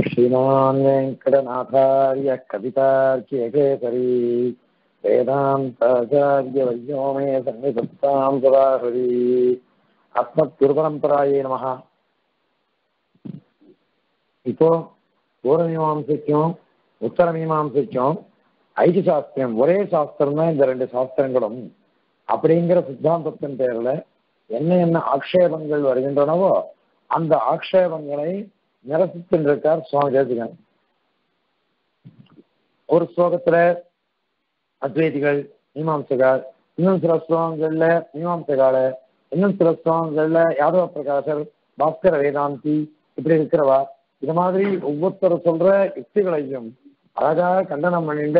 श्रीमान् वेङ्कटनाथार्य कवितार्क्यकेसरी वेदान्ताचार्यवर्यो मे सन्निधत्तां सदाहरि அஸ்மத்குருபரம்பராயே நமஹ இப்போ பூர்வ மீமாம்சைக்கும் உத்தர மீமாம்சைக்கும் ஐக்கிய சாஸ்திரம் ஒரே சாஸ்திரம் தான் இந்த ரெண்டு சாஸ்திரங்களும் அப்படிங்கிற சித்தாந்தத்தின் பேர்ல என்ன என்ன ஆக்ஷேபங்கள் வருகின்றனவோ அந்த ஆக்ஷேபங்களை நிரசித்திருக்கார் சுவாமி தேசிகன் ஒரு ஸ்லோகத்துல அத்வைதிகள் மீமாம்சகார் இன்னும் சில ஸ்லோகங்கள்ல மீமாம்சகால இன்னும் சில ஸ்லோகங்கள்ல யாதவ பிரகாசர் பாஸ்கர வேதாந்தி இப்படி இருக்கிறவா இது மாதிரி ஒவ்வொருத்தர் சொல்ற யுக்திகளையும் அழகாக கண்டனம் பண்ணிட்டு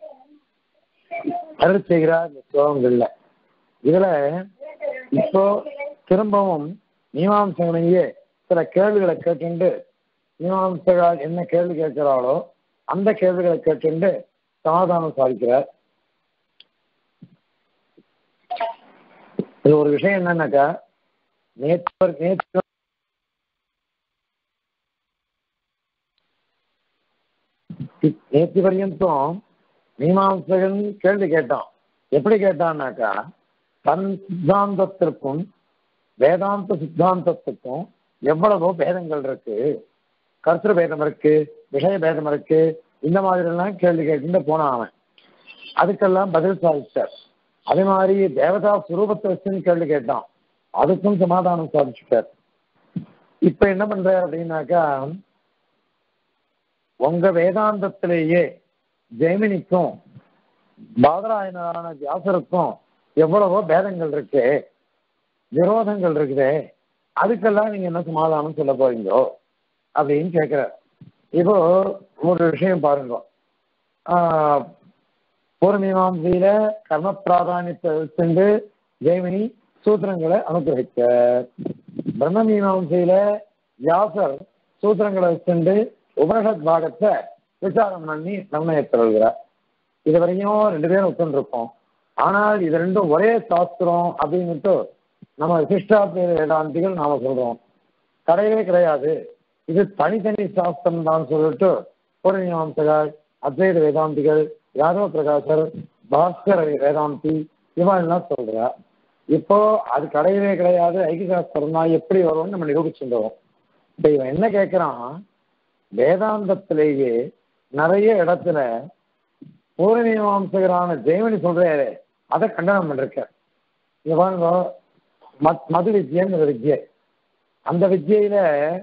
அருள் செய்கிறார் இந்த ஸ்லோகங்கள்ல இதுல இப்போ திரும்பவும் மீமாம்சகனையே சில கேள்விகளை கேட்டுண்டு மீமாம்சகால் என்ன கேள்வி கேட்கிறாளோ அந்த கேள்விகளை கேட்டுண்டு சமாதானம் சாதிக்கிறார் இது ஒரு விஷயம் என்னன்னாக்கா நேற்று நேற்று நேற்று பர்யந்தம் மீமாம்சகன் கேள்வி கேட்டான் எப்படி கேட்டான்னாக்கா தன் சித்தாந்தத்திற்கும் வேதாந்த சித்தாந்தத்துக்கும் எவ்வளவோ பேதங்கள் இருக்கு கருத்து பேதம் இருக்கு விஷய பேதம் இருக்கு இந்த மாதிரி எல்லாம் கேள்வி கேட்டு போனான் அவன் அதுக்கெல்லாம் பதில் சாதிச்சார் அதே மாதிரி தேவதா சுரூபத்தை வச்சுன்னு கேள்வி கேட்டான் அதுக்கும் சமாதானம் சாதிச்சுட்டார் இப்ப என்ன பண்றாரு அப்படின்னாக்கா உங்க வேதாந்தத்திலேயே ஜெய்மினிக்கும் பாதராயணரான வியாசருக்கும் எவ்வளவோ பேதங்கள் இருக்கு விரோதங்கள் இருக்குது அதுக்கெல்லாம் நீங்க என்ன சமாதானம் சொல்ல போறீங்களோ அப்படின்னு கேட்கிற இப்போ ஒரு விஷயம் பாருங்க பூர்வமீமாசையில கர்ம பிராதானியத்தை வச்சுண்டு ஜெய்மினி சூத்திரங்களை அனுகிரகிக்க பிரம்ம மீமாசையில வியாசர் சூத்திரங்களை வச்சுண்டு உபனிஷத் பாகத்தை விசாரம் பண்ணி நிர்ணயத்திருக்கிறார் இது வரையும் ரெண்டு பேரும் ஒத்துருப்போம் ஆனால் இது ரெண்டும் ஒரே சாஸ்திரம் அப்படின்னுட்டு நம்ம விசிஷ்டாத்ம வேதாந்திகள் நாம சொல்றோம் கிடையவே கிடையாது இது தனித்தனி சாஸ்திரம் தான் சொல்லிட்டு பூர்வீமாம்சகர் அத்வைத வேதாந்திகள் யாதவ பிரகாசர் பாஸ்கர வேதாந்தி இவெல்லாம் சொல்றா இப்போ அது கிடையவே கிடையாது ஐக்கிய சாஸ்திரம் தான் எப்படி வரும்னு நம்ம நிரூபிச்சுருவோம் இப்ப இவன் என்ன கேட்கிறான் வேதாந்தத்திலேயே நிறைய இடத்துல பூர்வீமாம்சகரான ஜெயமணி சொல்றாரு அதை கண்டனம் பண்ணிருக்க இங்க பாருங்க மது வித்யன்னு வித்யை அந்த வித்யில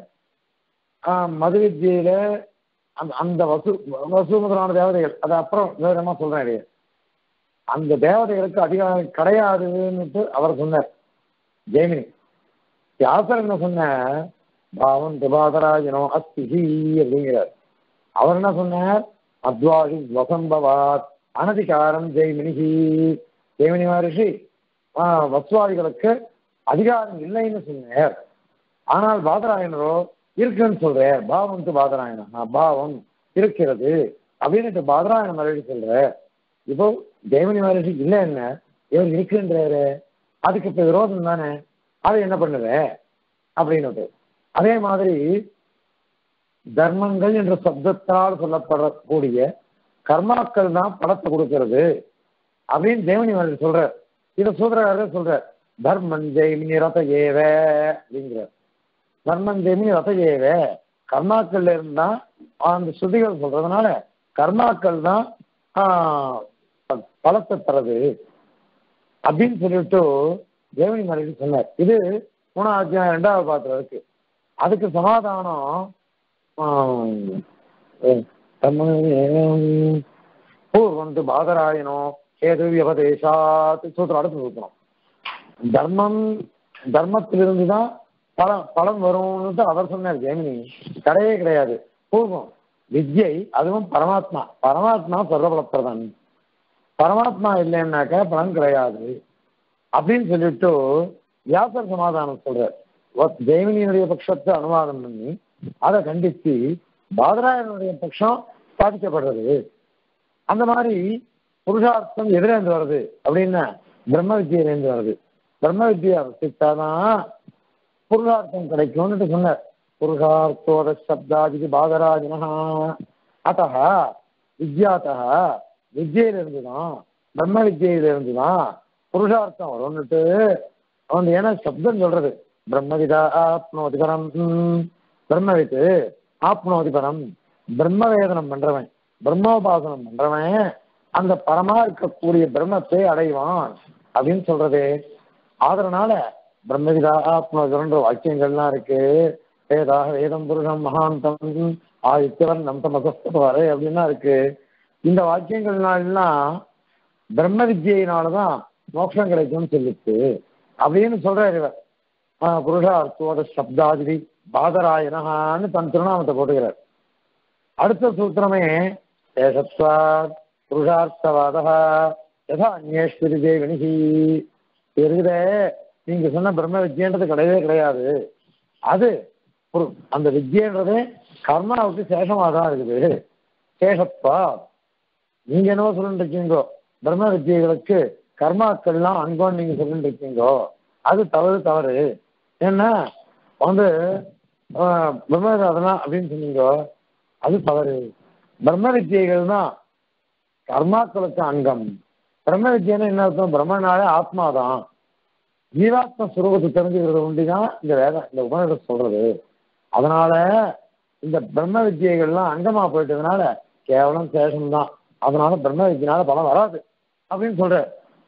மது வித்யில அந்த அந்த வசு வசுமுதலான தேவதைகள் அது அப்புறம் விவரமா சொல்றேன் அந்த தேவதைகளுக்கு அதிகாரம் கிடையாதுன்னுட்டு அவர் சொன்னார் ஜெய்மினி வியாசர் என்ன சொன்ன பாவம் திபாதராஜனோ அஸ்திஹி அப்படிங்கிறார் அவர் என்ன சொன்னார் அத்வாகி வசம்பவாத் அனதிகாரம் ஜெய்மினிஹி ஜெய்மினி மகரிஷி வசுவாதிகளுக்கு அதிகாரம் இல்லைன்னு சொன்னார் ஆனால் பாதராயணரோ இருக்குன்னு சொல்றார் பாவம் பாதராயணா பாவம் இருக்கிறது அப்படின்ட்டு பாதராயண மகரிஷி சொல்ற இப்போ ஜெயமணி மகரிஷி இல்ல என்ன இவர் இருக்குன்றாரு அதுக்கு இப்ப விரோதம் தானே அதை என்ன பண்ணுவ அப்படின்னு அதே மாதிரி தர்மங்கள் என்ற சப்தத்தால் சொல்லப்படக்கூடிய கர்மாக்கள் தான் படத்தை கொடுக்கிறது அப்படின்னு ஜெயமணி மகரிஷி சொல்ற இதை சூத்திரக்காரர் சொல்ற தர்மன் ஜெயமினி ரத ஏவ அப்படிங்கிறார் தர்மன் ஜெயமினி ரத ஏவ கர்மாக்கள்ல இருந்தா அந்த ஸ்ருதிகள் சொல்றதுனால கர்மாக்கள் தான் பலத்தை தரது அப்படின்னு சொல்லிட்டு தேவனி மலைக்கு சொன்னார் இது மூணாவது அத்தியாயம் ரெண்டாவது பாத்திரம் இருக்கு அதுக்கு சமாதானம் பூர்வந்து பாதராயணம் ஏது வியபதேசாத் சூத்திரம் அடுத்து சூத்திரம் தர்மம் தர்மத்திலிருந்து தான் பலம் பலம் வரும்னு அவர் சொன்னார் ஜெயமினி கிடையவே கிடையாது பூர்வம் வித்யை அதுவும் பரமாத்மா பரமாத்மா சர்வபலப்பிரதன் பரமாத்மா இல்லைன்னாக்கா பலன் கிடையாது அப்படின்னு சொல்லிட்டு வியாசர் சமாதானம் சொல்றார் ஜெயமினியினுடைய பட்சத்தை அனுவாதம் பண்ணி அதை கண்டித்து பாதராயனுடைய பட்சம் ஸ்தாபிக்கப்படுறது அந்த மாதிரி புருஷார்த்தம் எதிரேந்து வருது அப்படின்னா பிரம்ம வித்தியிலேருந்து வருது பிரம்ம வித்தியா வசித்தாதான் புருஷார்த்தம் கிடைக்கும்னு சொன்னார் புருஷார்த்தோத சப்தாதி பாதராஜன அத்த வித்யாத்தா வித்யிலிருந்து தான் பிரம்ம வித்யிலிருந்து தான் புருஷார்த்தம் வரும்னுட்டு அவன் ஏன்னா சப்தம் சொல்றது பிரம்மவிதா ஆப்னோதி பரம் ம், பிரம்மவித்து ஆப்னோதி பரம் பிரம்ம வேதனம் பண்றவன் பிரம்மோபாசனம் பண்றவன் அந்த பரமா இருக்கக்கூடிய பிரம்மத்தை அடைவான் அப்படின்னு சொல்றது அதனால பிரம்மவிதா ஆத்மகிரன்ற வாக்கியங்கள்லாம் இருக்கு வேதாக வேதம் புருஷம் மகாந்தம் ஆதித்யவன் நம் தமசஸ்தவாரு அப்படின்னா இருக்கு இந்த வாக்கியங்கள்னாலாம் பிரம்ம வித்யினாலதான் மோட்சம் கிடைக்கும்னு சொல்லிச்சு அப்படின்னு சொல்றாரு இவர் ஆஹ் புருஷார்த்தோட சப்தாதிரி பாதராயனஹான்னு தன் திருநாமத்தை போட்டுக்கிறார் அடுத்த சூத்திரமே ஏசத்வாத் புருஷார்த்தவாதா யதா அந்நேஸ்வரி தேவனிஹி இருக்குதே நீங்க சொன்ன பிரம்ம வித்யன்றது கிடையவே கிடையாது அது ஒரு அந்த வித்யன்றதே கர்மாவுக்கு சேஷமா தான் இருக்குது சேஷப்பா நீங்க என்னவோ சொல்லிட்டு இருக்கீங்கோ பிரம்ம வித்தியைகளுக்கு கர்மாக்கள்லாம் அங்கோன்னு நீங்க சொல்லிட்டு இருக்கீங்கோ அது தவறு தவறு ஏன்னா வந்து ஆஹ், பிரம்ம அதெல்லாம் அப்படின்னு சொன்னீங்க அது தவறு பிரம்ம வித்தியைகள் தான் கர்மாக்களுக்கு அங்கம் பிரம்ம வித்தியன்னு என்ன அர்த்தம் பிரம்மனாலே ஆத்மா தான் ஜீவாத்ம சுரூபத்தை தெரிஞ்சுக்கிறது ஒண்டிதான் இந்த வேதம் இந்த உபநிடத்தை சொல்றது அதனால இந்த பிரம்ம வித்தியைகள்லாம் அங்கமா போயிட்டதுனால கேவலம் சேஷம்தான் அதனால பிரம்ம வித்தியனால பலம் வராது அப்படின்னு சொல்ற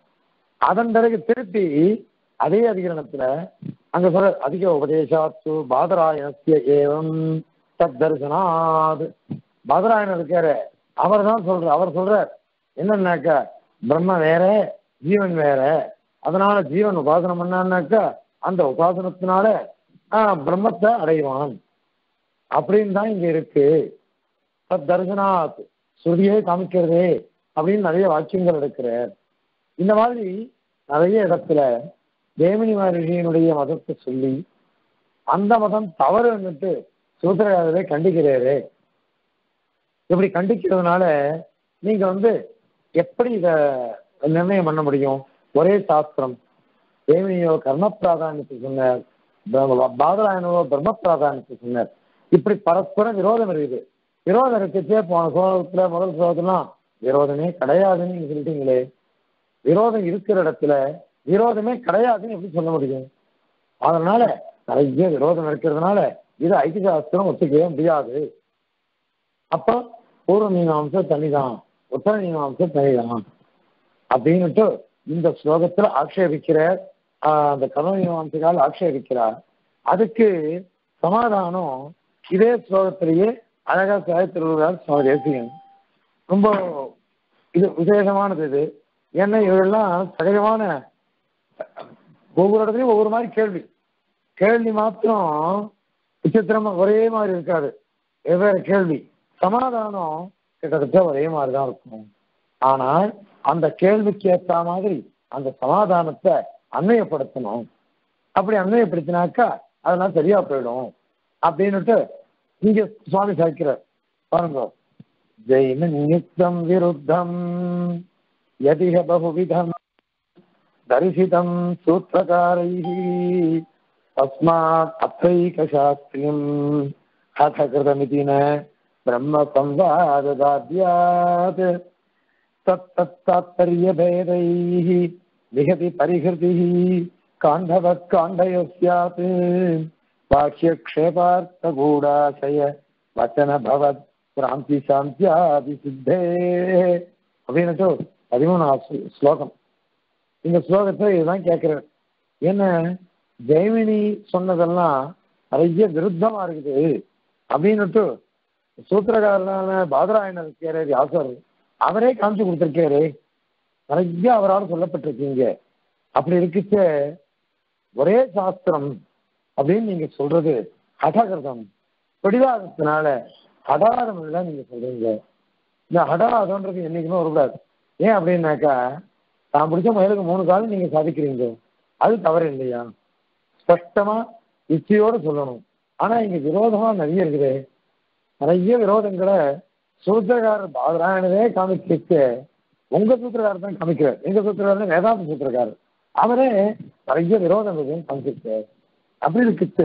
அதன் பிறகு திருப்பி அதே அதிகரணத்துல அங்க சொல்ற அதிக உபதேசாத்து பாதராயணத்திய ஏவம் தத் தரிசனாத் பாதராயணர் இருக்காரு அவர் தான் சொல்ற அவர் சொல்றார் என்னன்னாக்கா பிரம்ம வேற ஜீவன் வேற அதனால ஜீவன் உபாசனம் பண்ணான்னாக்கா அந்த உபாசனத்தினால ஆஹ், பிரம்மத்தை அடைவான் அப்படின்னு தான் இங்க இருக்கு தத் தரிசனாத் ஸ்ருதியே காமிக்கிறதே அப்படின்னு நிறைய வாக்கியங்கள் இருக்கிறார் இந்த மாதிரி நிறைய இடத்துல தேமினி மகர்ஷியினுடைய மதத்தை சொல்லி அந்த மதம் தவறுன்னுட்டு சூத்திரகாரரை கண்டிக்கிறாரு இப்படி கண்டிக்கிறதுனால நீங்க வந்து எப்படி இத நிர்ணயம் பண்ண முடியும் ஒரே சாஸ்திரம் தேவினியோ கர்ம பிராதானியத்தை சொன்னார் ப- பாதராயணோ பிரம்ம பிராதானியத்தை சொன்னார் இப்படி பரஸ்பர விரோதம் இருக்குது விரோதம் இருக்குச்சே போன சோழத்துல முதல் சோழத்துலாம் விரோதமே கிடையாதுன்னு நீங்க சொல்லிட்டீங்களே விரோதம் இருக்கிற இடத்துல விரோதமே கிடையாதுன்னு எப்படி சொல்ல முடியும் அதனால நிறைய விரோதம் இருக்கிறதுனால இது ஐக்கிய சாஸ்திரம் ஒத்துக்கவே முடியாது அப்போ பூர்வ மீமாம்சம் தனிதான் உத்தர மீமாம்சம் தனிதான் அப்படின்னுட்டு இந்த ஸ்லோகத்துல ஆக்ஷேபிக்கிறார் ஆஹ் அந்த கர்ம மீமாம்சகால் ஆக்ஷேபிக்கிறார் அதுக்கு சமாதானம் இதே ஸ்லோகத்திலேயே அழகா சாயத்திருவார் சுவாமி தேசிகன் ரொம்ப இது விசேஷமானது இது ஏன்னா இவரெல்லாம் சகஜமான ஒவ்வொரு இடத்துலயும் ஒவ்வொரு மாதிரி கேள்வி கேள்வி மாத்திரம் விசித்திரமா ஒரே மாதிரி இருக்காது வெவ்வேறு கேள்வி சமாதானம் கிட்டத்தட்ட ஒரே மாதிரி தான் இருக்கும் ஆனால் அந்த கேள்விக்கு ஏற்ற மாதிரி அந்த சமாதானத்தை அன்வயப்படுத்தணும் அப்படி அன்வயப்படுத்தினாக்கா அதெல்லாம் சரியா போயிடும் அப்படின்னுட்டு இங்க சுவாமி சாய்க்கிறார் பாருங்க ஜெயின நியுக்தம் விருத்தம் யதிக பகுவிதம் தரிசிதம் சூத்திரகாரைः தஸ்மாத் அத்தைகசாஸ்திரியம் அத கிருதமிதி ந பிரம்ம சம்வாததாத்யாத் तत्तत्तात्पर्यभेदैः विहति परिहृतिः काण्डवत् काण्डयो स्यात् वाक्यक्षेपार्थगूढाशय वचनभवत् क्रान्ति சாந்தியாதிசித்தே அப்படின்னுட்டு பதிமூணாவது ஸ்லோகம் இந்த ஸ்லோகத்தை இதுதான் கேட்கிறேன் என்ன ஜெய்மினி சொன்னதெல்லாம் நிறைய விருத்தமா இருக்குது அப்படின்னுட்டு சூத்திரகாரனான பாதராயணர் இருக்காரு வியாசர் அவரே காமிச்சு கொடுத்திருக்காரு நிறைய அவரால் சொல்லப்பட்டிருக்கீங்க அப்படி இருக்குச்ச ஒரே சாஸ்திரம் அப்படின்னு நீங்க சொல்றது ஹடகிருதம் பிடிவாதத்தினால ஹடாரம் இல்லை நீங்க சொல்றீங்க இந்த ஹடாதம்ன்றது என்னைக்குமே வரக்கூடாது ஏன் அப்படின்னாக்கா தான் பிடிச்ச மயிலுக்கு மூணு காலம் நீங்க சாதிக்கிறீங்க அது தவறு இல்லையா ஸ்பஷ்டமா இச்சையோடு சொல்லணும் ஆனா இங்க விரோதமா நிறைய இருக்குது நிறைய விரோதங்களை சூத்திரக்காரர் பாதராயணவே காமிக்க உங்க சூத்திரக்காரர் தான் காமிக்கிறார் எங்க சூத்திரக்காரர் வேதாந்த சூத்திரக்காரர் அவரே நிறைய விரோதம் இருக்குன்னு காமிச்சிருக்கார் அப்படி இருக்குச்சு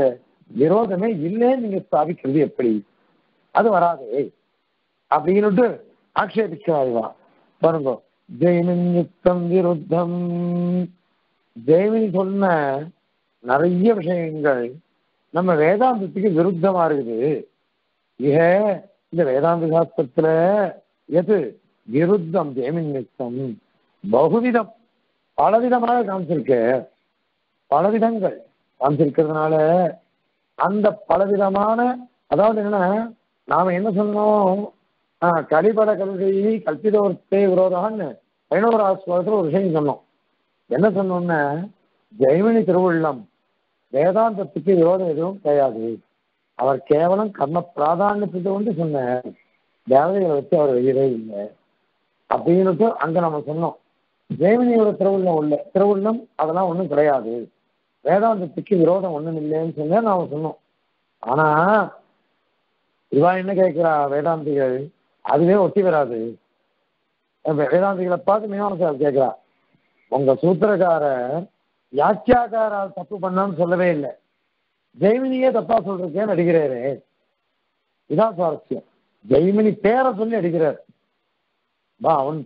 விரோதமே இல்லைன்னு நீங்க ஸ்தாபிக்கிறது எப்படி அது வராதே அப்படின்னுட்டு ஆக்ஷேபிக்கிறாய்வா பாருங்க ஜெய்மின் யுக்தம் விருத்தம் ஜெய்மினி சொன்ன நிறைய விஷயங்கள் நம்ம வேதாந்தத்துக்கு விருத்தமா இருக்குது இக இந்த வேதாந்த சாஸ்திரத்துல எது விருத்தம் ஜெய்மின் யுக்தம் பகுவிதம் பலவிதமாக காமிச்சிருக்கு பலவிதங்கள் காமிச்சிருக்கிறதுனால அந்த பலவிதமான அதாவது என்னன்னா நாம என்ன சொன்னோம் ஆஹ் கலிபட கல்வி கல்பிதோர்த்தே விரோதான்னு பதினோரு ஆஸ்வாதத்துல ஒரு விஷயம் சொன்னோம் என்ன சொன்னோம்னா ஜெய்மினி திருவுள்ளம் வேதாந்தத்துக்கு விரோதம் எதுவும் கிடையாது அவர் கேவலம் கர்ம பிராதானியத்தை கொண்டு சொன்னார் தேவதைகளை வச்சு அவர் வெளியவே இல்லை அப்படின்னுட்டு அங்க நம்ம சொன்னோம் ஜெய்மினியோட திருவுள்ளம் உள்ள திருவுள்ளம் அதெல்லாம் ஒண்ணும் கிடையாது வேதாந்தத்துக்கு விரோதம் ஒண்ணும் இல்லைன்னு சொன்னா நாம சொன்னோம் ஆனா இவா என்ன கேட்கிறா வேதாந்திகள் அதுவே ஒட்டி வராது வே- வேதாந்திகளை பார்த்து மீமாசார் கேட்கிறா உங்க சூத்திரக்காரர் வியாக்கியாக்காரால் தப்பு பண்ணான்னு சொல்லவே இல்லை ஜெய்மினியே தப்பா சொல்றதுக்கே நடிக்கிறாரு இதான் சுவாரஸ்யம் ஜெய்மினி பேரை சொல்லி அடிக்கிறார் வா அவன்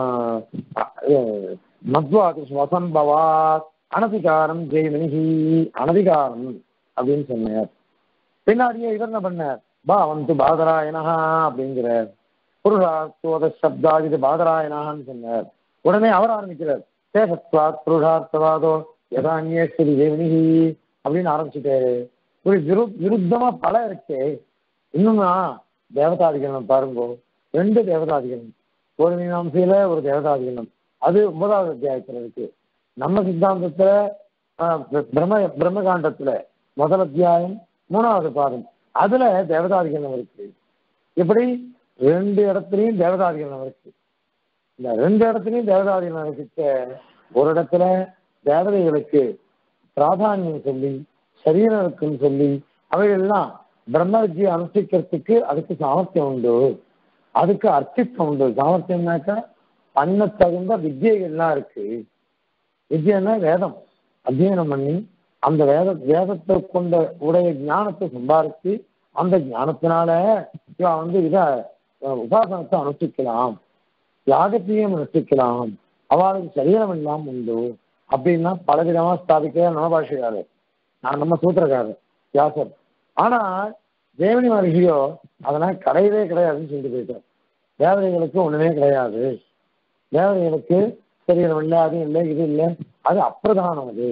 மத்வா வசம்பவாத் அனதிகாரம் ஜெய்மினிஹி அனதிகாரம் அப்படின்னு சொன்னார் பின்னாடியே இவர் என்ன பண்ணார் பா வந்து பாதராயணஹா அப்படிங்கிறார் புருஷார்த்தோத சப்தாஜிது பாதராயணான்னு சொன்னார் உடனே அவர் ஆரம்பிக்கிறார் சேஷத்வாத் புருஷார்த்தவாதோ யதான்யேஸ்வரி தேவனிஹி அப்படின்னு ஆரம்பிச்சுட்டாரு ஒரு விரு விருத்தமா பல இருக்கே இன்னும்னா தேவதாதிகரணம் பாருங்க ரெண்டு தேவதாதிகரணம் ஒரு மீனாம்சையில ஒரு தேவதாதிகரணம் அது ஒன்பதாவது அத்தியாயத்துல இருக்கு நம்ம சித்தாந்தத்துல ஆஹ், பிர- பிரம்ம பிரம்மகாண்டத்துல முதல் அத்தியாயம் மூணாவது பாதம் அதுல தேவதாதிகரணம் இருக்கு இப்படி ரெண்டு இடத்துலயும் தேவதாதிகரணம் இருக்கு இந்த ரெண்டு இடத்துலயும் தேவதாதிகரணம் இருக்கு ஒரு இடத்துல தேவதைகளுக்கு பிராதானியம் சொல்லி சரீரம் இருக்குன்னு சொல்லி அவைகள்லாம் பிரம்ம வித்யை அனுஷ்டிக்கிறதுக்கு அதுக்கு சாமர்த்தியம் உண்டு அதுக்கு அர்த்தித்வம் உண்டு சாமர்த்தியம்னாக்கா பண்ண தகுந்த வித்தியைகள்லாம் இருக்கு வித்யன்னா வேதம் அத்தியனம் பண்ணி அந்த வேத வேதத்தை கொண்ட உடைய ஞானத்தை சம்பாதிச்சு அந்த ஞானத்தினால இவன் வந்து இத அஹ், உபாசனத்தை அனுஷ்டிக்கலாம் யாகத்தையும் அனுஷ்டிக்கலாம் அவளுக்கு சரீரம் எல்லாம் உண்டு அப்படின்னா பலவிதமா ஸ்தாபிக்கிற நவபாஷையாளர் நான் நம்ம சூத்திரக்காரர் வியாசர் ஆனா தேவனி மகர்ஷியோ அதெல்லாம் கிடையவே கிடையாதுன்னு சொல்லிட்டு போயிட்டார் தேவதைகளுக்கு ஒண்ணுமே கிடையாது தேவதைகளுக்கு சரீரம் இல்லை அது இல்லை இது இல்லை அது அப்பிரதானம் அது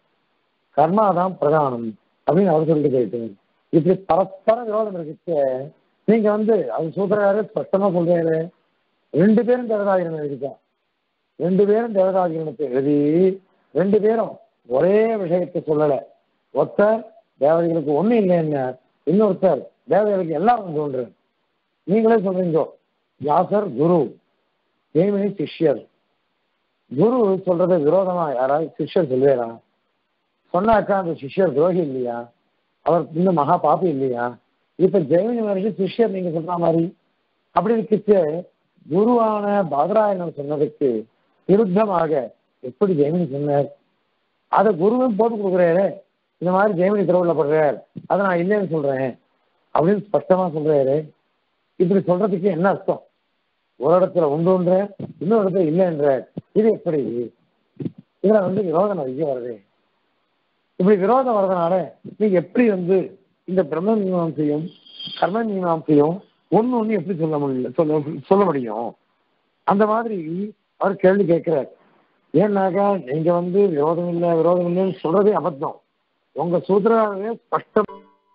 கர்மாதான் பிரதானம் அப்படின்னு அவர் சொல்லிட்டு போயிட்டார் இப்படி பரஸ்பர விரோதம் இருக்கு நீங்க வந்து அது சூத்திரக்காரு ஸ்பஷ்டமா சொல்றாரு ரெண்டு பேரும் தேவதாகிரணம் எழுதிக்கா ரெண்டு பேரும் தேவதாகிரணத்தை எழுதி ரெண்டு பேரும் ஒரே விஷயத்தை சொல்லல ஒருத்தர் தேவதைகளுக்கு ஒண்ணு இல்லை என்ன இன்னொருத்தர் தேவதைகளுக்கு எல்லாம் ஒன்று ஒன்று நீங்களே சொல்றீங்க வியாசர் குரு ஜெய்மினி சிஷ்யர் குரு சொல்றது விரோதமா யாராவது சிஷ்யர் சொல்லுவேரா சொன்னாக்கா அந்த சிஷ்யர் துரோகி இல்லையா அவர் இன்னும் மகா பாப்பி இல்லையா இப்ப ஜெய்மினி மகர்ஷி சிஷ்யர் நீங்க சொல்ற மாதிரி அப்படி இருக்கிச்சு குருவான பாதராயணன் சொன்னதுக்கு விருத்தமாக எப்படி ஜெய்மினி சொன்னார் அதை குருவும் போட்டு கொடுக்குறாரு இந்த மாதிரி ஜெய்மினி திருவிழப்படுறார் அதை நான் இல்லைன்னு சொல்றேன் அப்படின்னு ஸ்பஷ்டமா சொல்றாரு இப்படி சொல்றதுக்கு என்ன அர்த்தம் ஒரு இடத்துல உண்டுன்ற இன்னொரு இடத்துல இல்லைன்ற இது எப்படி இதுல வந்து விரோதம் நிறைய வருது இப்படி விரோதம் வர்றதுனால நீங்க எப்படி வந்து இந்த பிரம்ம மீமாம்சையும் கர்ம மீமாம்சையும் ஒண்ணு ஒண்ணு எப்படி சொல்ல முடியல சொல்ல சொல்ல முடியும் அந்த மாதிரி அவர் கேள்வி கேட்கிறார் ஏன்னாக்கா நீங்க வந்து விரோதம் இல்லை விரோதம் இல்லைன்னு சொல்றதே அபத்தம் உங்க சூத்திராவே ஸ்பஷ்டம்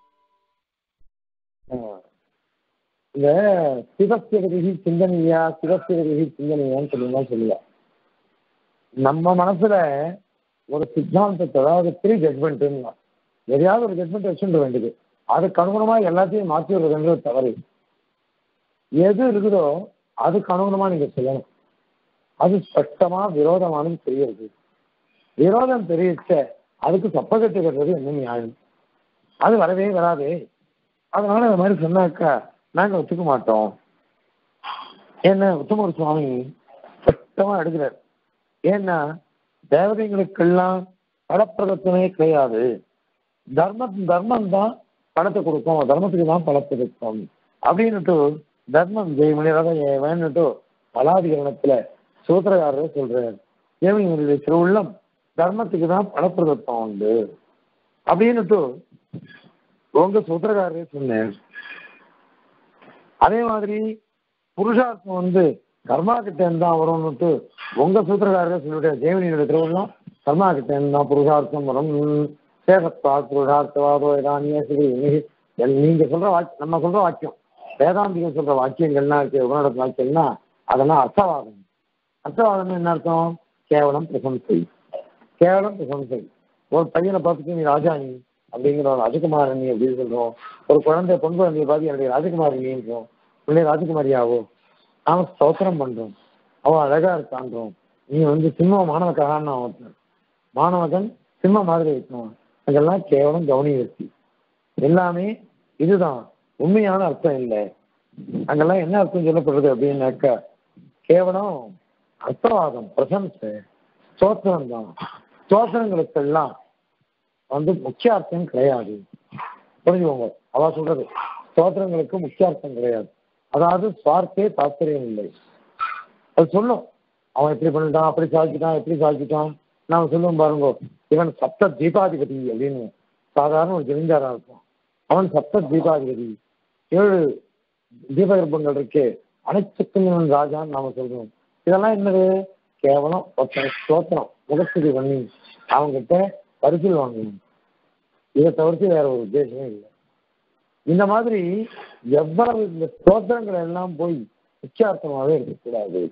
ஆஹ் இந்த சிவஸ்திரகதி சிந்தனையா சிவஸ்திரகதி சிந்தனையான்னு சொல்லுங்க சொல்லுவா நம்ம மனசுல ஒரு சித்தாந்தத்தை அதாவது ப்ரீ ஜட்மெண்ட்னா எதையாவது ஒரு ஜட்மெண்ட் வச்சுட்டு வேண்டியது அதுக்கு அனுகுணமா எல்லாத்தையும் மாற்றி விடுறதுன்றது தவறு எது இருக்குதோ அதுக்கு அனுகுணமா நீங்க சொல்லணும் அது ஸ்பஷ்டமா விரோதமானது தெரியுது விரோதம் தெரிவிச்ச அதுக்கு சப்பகட்டு கட்டுறது என்ன நியாயம் அது வரவே வராதே அதனால இந்த மாதிரி சொன்னாக்கா நாங்க ஒத்துக்க மாட்டோம் என்ன உத்தமர் சுவாமி சட்டமா எடுக்கிறார் ஏன்னா தேவதைகளுக்கெல்லாம் பலப்பிரதத்தமே கிடையாது தர்ம தர்மம் தான் பணத்தை கொடுக்கும் தர்மத்துக்கு தான் பலத்தை கொடுக்கும் அப்படின்னுட்டு தர்மம் ஜெயமணியாக வேணுட்டு பலாதிகரணத்துல சூத்திரகாரர் சொல்றார் தேவனுடைய திருவுள்ளம் தர்மத்துக்கு தான் பணப்பிரதத்தம் உண்டு அப்படின்னுட்டு உங்க சூத்திரக்காரரே சொன்னேன் அதே மாதிரி புருஷார்த்தம் வந்து கர்மா கிட்ட இருந்தா வரும்னுட்டு உங்க சூத்திரக்காரரே சொல்லிட்டு தேவனியோட திருவிழம் கர்மா கிட்ட இருந்தா புருஷார்த்தம் வரும் சேகத்வா புருஷார்த்தவாதோ இதானிய சரி நீங்க சொல்ற வாக்கியம் நம்ம சொல்ற வாக்கியம் வேதாந்திகம் சொல்ற வாக்கியங்கள்லாம் இருக்கு உபநடத்த வாக்கியம்னா அதெல்லாம் அர்த்தவாதம் அர்த்தவாதம் என்ன அர்த்தம் கேவலம் பிரசம்சை கேவலம் பிரசம்சை ஒரு பையனை பார்த்துட்டு நீ ராஜா நீ அப்படிங்கிறோம் ராஜகுமாரணி அப்படின்னு சொல்றோம் ஒரு குழந்தை பொன் குழந்தைய பார்த்து என்னுடைய ராஜகுமாரினின்றோம் உன்னுடைய ராஜகுமாரியாவோ நாம ஸ்தோத்திரம் பண்றோம் அவன் அழகா இருக்கான்றோம் நீ வந்து சிம்ம மாணவக்கான அவன் மாணவகன் சிம்ம மாதிரி இருக்கணும் அதெல்லாம் கேவலம் கவனி இருக்கு எல்லாமே இதுதான் உண்மையான அர்த்தம் இல்லை அங்கெல்லாம் என்ன அர்த்தம் சொல்லப்படுறது அப்படின்னாக்கா கேவலம் அர்த்தவாதம் பிரசம்சை ஸ்தோத்திரம் தான் ஸ்தோத்திரங்களுக்கெல்லாம் வந்து முக்கிய அர்த்தம் கிடையாது புரிஞ்சுக்கோங்க அவ சொல்றது ஸ்தோத்திரங்களுக்கு முக்கிய அர்த்தம் கிடையாது அதாவது சுவார்த்தே தாத்பரியம் இல்லை அது சொல்லும் அவன் எப்படி பண்ணிட்டான் அப்படி சாதிச்சிட்டான் எப்படி சாதிச்சிட்டான் நாம சொல்லுவோம் பாருங்க இவன் சப்த தீபாதிபதி அப்படின்னு சாதாரண ஒரு ஜமீன்தாரா இருப்பான் அவன் சப்த தீபாதிபதி ஏழு தீபகற்பங்கள் இருக்கு அனைத்துக்கும் இவன் ராஜான்னு நாம சொல்றோம் இதெல்லாம் என்னது கேவலம் ஒருத்தன் ஸ்தோத்திரம் முகஸ்துதி பண்ணி அவங்ககிட்ட பரிசில் வாங்கணும் இதை தவிர்த்து வேற ஒரு உத்தேசமே இல்லை இந்த மாதிரி எவ்வளவு இந்த ஸ்தோத்திரங்கள் எல்லாம் போய் நிச்சயார்த்தமாகவே இருக்கக்கூடாது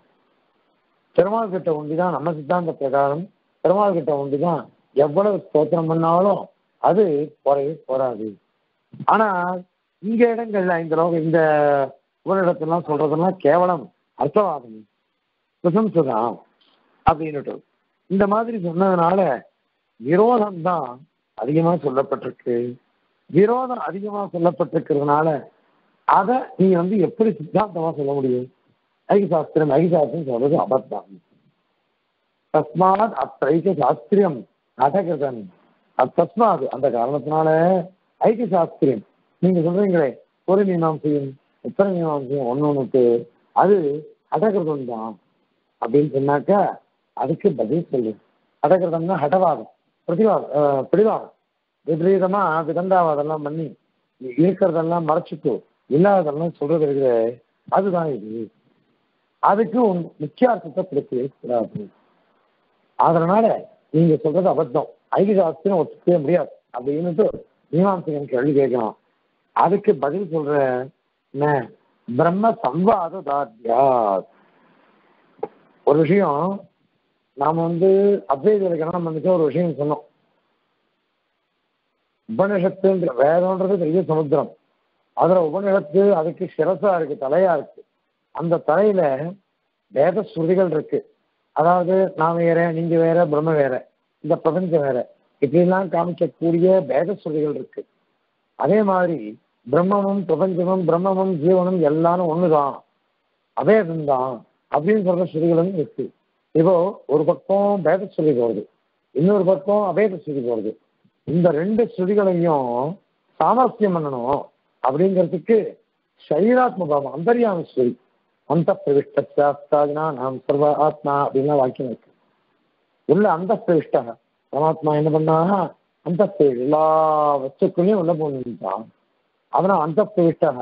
பெருமாள் கிட்ட ஒண்டிதான் நம்ம சித்தாந்த பிரகாரம் பெருமாள் கிட்ட ஒண்டிதான் எவ்வளவு ஸ்தோத்திரம் பண்ணாலும் அது குறையே போராது ஆனா இங்க இடங்கள்ல இந்த லோகம் இந்த ஊரிடத்தெல்லாம் சொல்றதெல்லாம் கேவலம் அர்த்தவாதம் பிரசம்சதான் அப்படின்னுட்டு இந்த மாதிரி சொன்னதுனால விரோதம் தான் அதிகமா சொல்லப்பட்டிருக்கு விரோதம் அதிகமா சொல்லப்பட்டிருக்கிறதுனால அதை நீ வந்து எப்படி சித்தாந்தமா சொல்ல முடியும் ஐகசாஸ்திரம் ஐகசாஸ்திரம் சொல்றது அபத்தம் தஸ்மாத் அத்தைக சாஸ்திரியம் நடக்கிறதன் தஸ்மாத் அந்த காரணத்தினால ஐக்கிய சாஸ்திரியம் நீங்க சொல்றீங்களே ஒரு மீமாம்சையும் உத்தர மீமாம்சையும் ஒன்று ஒன்றுக்கு அது அடகிருதம் தான் அப்படின்னு சொன்னாக்கா அதுக்கு பதில் சொல்லு அடகிருதம்னா ஹடவாதம் பிரதிவாதம் பிடிவாதம் விபரீதமா விதண்டாவாதெல்லாம் பண்ணி இருக்கிறதெல்லாம் மறைச்சிட்டு இல்லாததெல்லாம் சொல்றது இருக்கிற அதுதான் இது அதுக்கு முக்கிய அர்த்தத்தை கொடுக்கவே கூடாது அதனால நீங்க சொல்றது அபத்தம் ஐகிசாஸ்திரம் ஒத்துக்கவே முடியாது அப்படின்னுட்டு மீமாம்சகன் கேள்வி கேட்கலாம் அதுக்கு பதில் சொல்ற என்ன பிரம்ம சம்வாத தாத்யா ஒரு விஷயம் நாம வந்து அத்வைத இலக்கணம் வந்துட்டு ஒரு விஷயம் சொன்னோம் உபனிஷத்துன்ற வேதம்ன்றது பெரிய சமுத்திரம் அதுல உபனிஷத்து அதுக்கு சிரசா இருக்கு தலையா இருக்கு அந்த தலையில வேத ஸ்ருதிகள் இருக்கு அதாவது நான் வேற நீங்க வேற பிரம்ம வேற இந்த பிரபஞ்சம் வேற இப்படிலாம் காமிக்கக்கூடிய வேத ஸ்ருதிகள் இருக்கு அதே மாதிரி பிரம்மமும் பிரபஞ்சமும் பிரம்மமும் ஜீவனும் எல்லாரும் ஒண்ணுதான் அபேதம்தான் அப்படின்னு சொல்ற ஸ்ருதிகளும் இருக்கு இப்போ ஒரு பக்கம் வேத ஸ்ருதி போறது இன்னொரு பக்கம் அபேத ஸ்ருதி போறது இந்த ரெண்டு ஸ்ருதிகளையும் சாமர்த்தியம் பண்ணணும் அப்படிங்கிறதுக்கு சரீராத்ம பாவம் அந்தரியாம ஸ்ருதி அந்த பிரவிஷ்டாதினா நாம் சர்வ ஆத்மா அப்படின்லாம் வாக்கியம் இருக்கு உள்ள அந்த பிரவிஷ்டா பரமாத்மா என்ன பண்ணா அந்த எல்லா வஸ்துக்குள்ளேயும் உள்ள போனிருந்தான் அதனால் அந்த பிரவிஷ்டா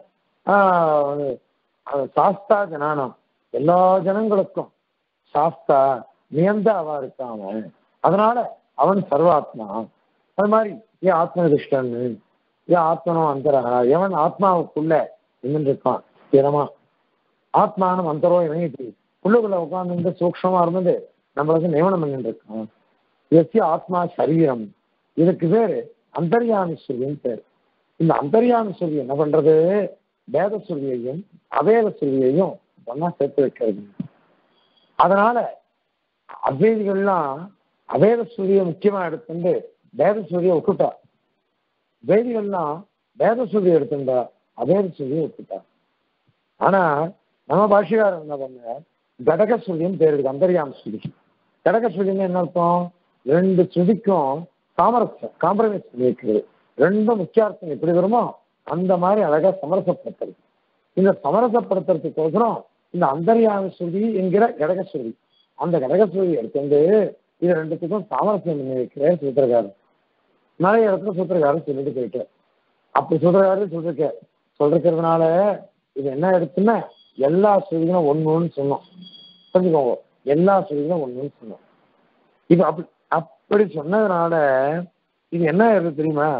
சாஸ்தா ஜனானம் எல்லா ஜனங்களுக்கும் சாஸ்தா நியந்தாவா இருக்கான் அவன் அதனால அவன் சர்வாத்மா அது மாதிரி ஏன் ஆத்மனிஷ்டன்னு ஏன் ஆத்மனோ அந்தரகா எவன் ஆத்மாவுக்குள்ள நின்று இருக்கான் ஸ்திரமா ஆத்மானம் அந்தரோ இணையத்தி உள்ளுக்குள்ள உட்கார்ந்து சூக்ஷமா இருந்தது நம்மளுக்கு நியமனம் பண்ணிட்டு இருக்கான் எஸ்ய ஆத்மா சரீரம் இதுக்கு பேரு அந்தர்யாமி சுருதின்னு பேர் இந்த அந்தர்யாமி சுருதி என்ன பண்றது வேத சுருதியையும் அவேத சுருதியையும் ஒன்னா சேர்த்து வைக்கிறது அதனால அத்வைதிகள்லாம் அவேத சுருதியை முக்கியமா எடுத்துட்டு வேத சுருதியை விட்டுட்டா வேதிகள்லாம் வேத சுருதியை எடுத்துட்டா அவேத சுருதியை விட்டுட்டா ஆனா நம்ம பாஷிகாரர் என்ன பண்ண கடக சுருதின்னு பேர் இருக்கு அந்தரியாம சுருதி கடக சுருதின்னு என்ன அர்த்தம் ரெண்டு சுதிக்கும் சாமரஸ்யம் காம்ப்ரமைஸ் பண்ணி வைக்கிறது ரெண்டும் முக்கியார்த்தம் எப்படி வருமோ அந்த மாதிரி அழகா சமரசப்படுத்துறது இந்த சமரசப்படுத்துறதுக்கோசரம் இந்த அந்தர்யாம ஸ்ருதி என்கிற கடக ஸ்ருதி அந்த கடக ஸ்ருதி எடுத்துட்டு இது ரெண்டுத்துக்கும் சாமரஸ்யம் பண்ணி வைக்கிறார் சூத்திரக்காரர் நிறைய இடத்துல சூத்திரக்காரர் சொல்லிட்டு போயிட்டார் அப்படி சூத்திரக்காரர் சொல்லிருக்க சொல்லிருக்கிறதுனால இது என்ன எடுத்துன்னா எல்லா ஸ்ருதிகளும் ஒண்ணுன்னு சொன்னோம் புரிஞ்சுக்கோங்க எல்லா ஸ்ருதிகளும் ஒண்ணுன்னு சொன்னோம் இப்ப அப்படி அப்படி சொன்னதுனால இது என்ன ஆயிடுது தெரியுமா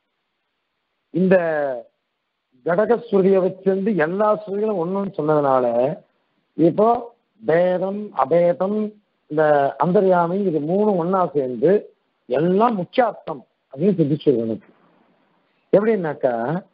இந்த கடக ஸ்ருதியை வச்சிருந்து எல்லா ஸ்ருதிகளும் ஒண்ணுன்னு சொன்னதுனால இப்போ பேதம் அபேதம் இந்த அந்தர்யாமி இது மூணு ஒண்ணா சேர்ந்து எல்லாம் முக்கியார்த்தம் அப்படின்னு சிந்திச்சு எனக்கு எப்படின்னாக்கா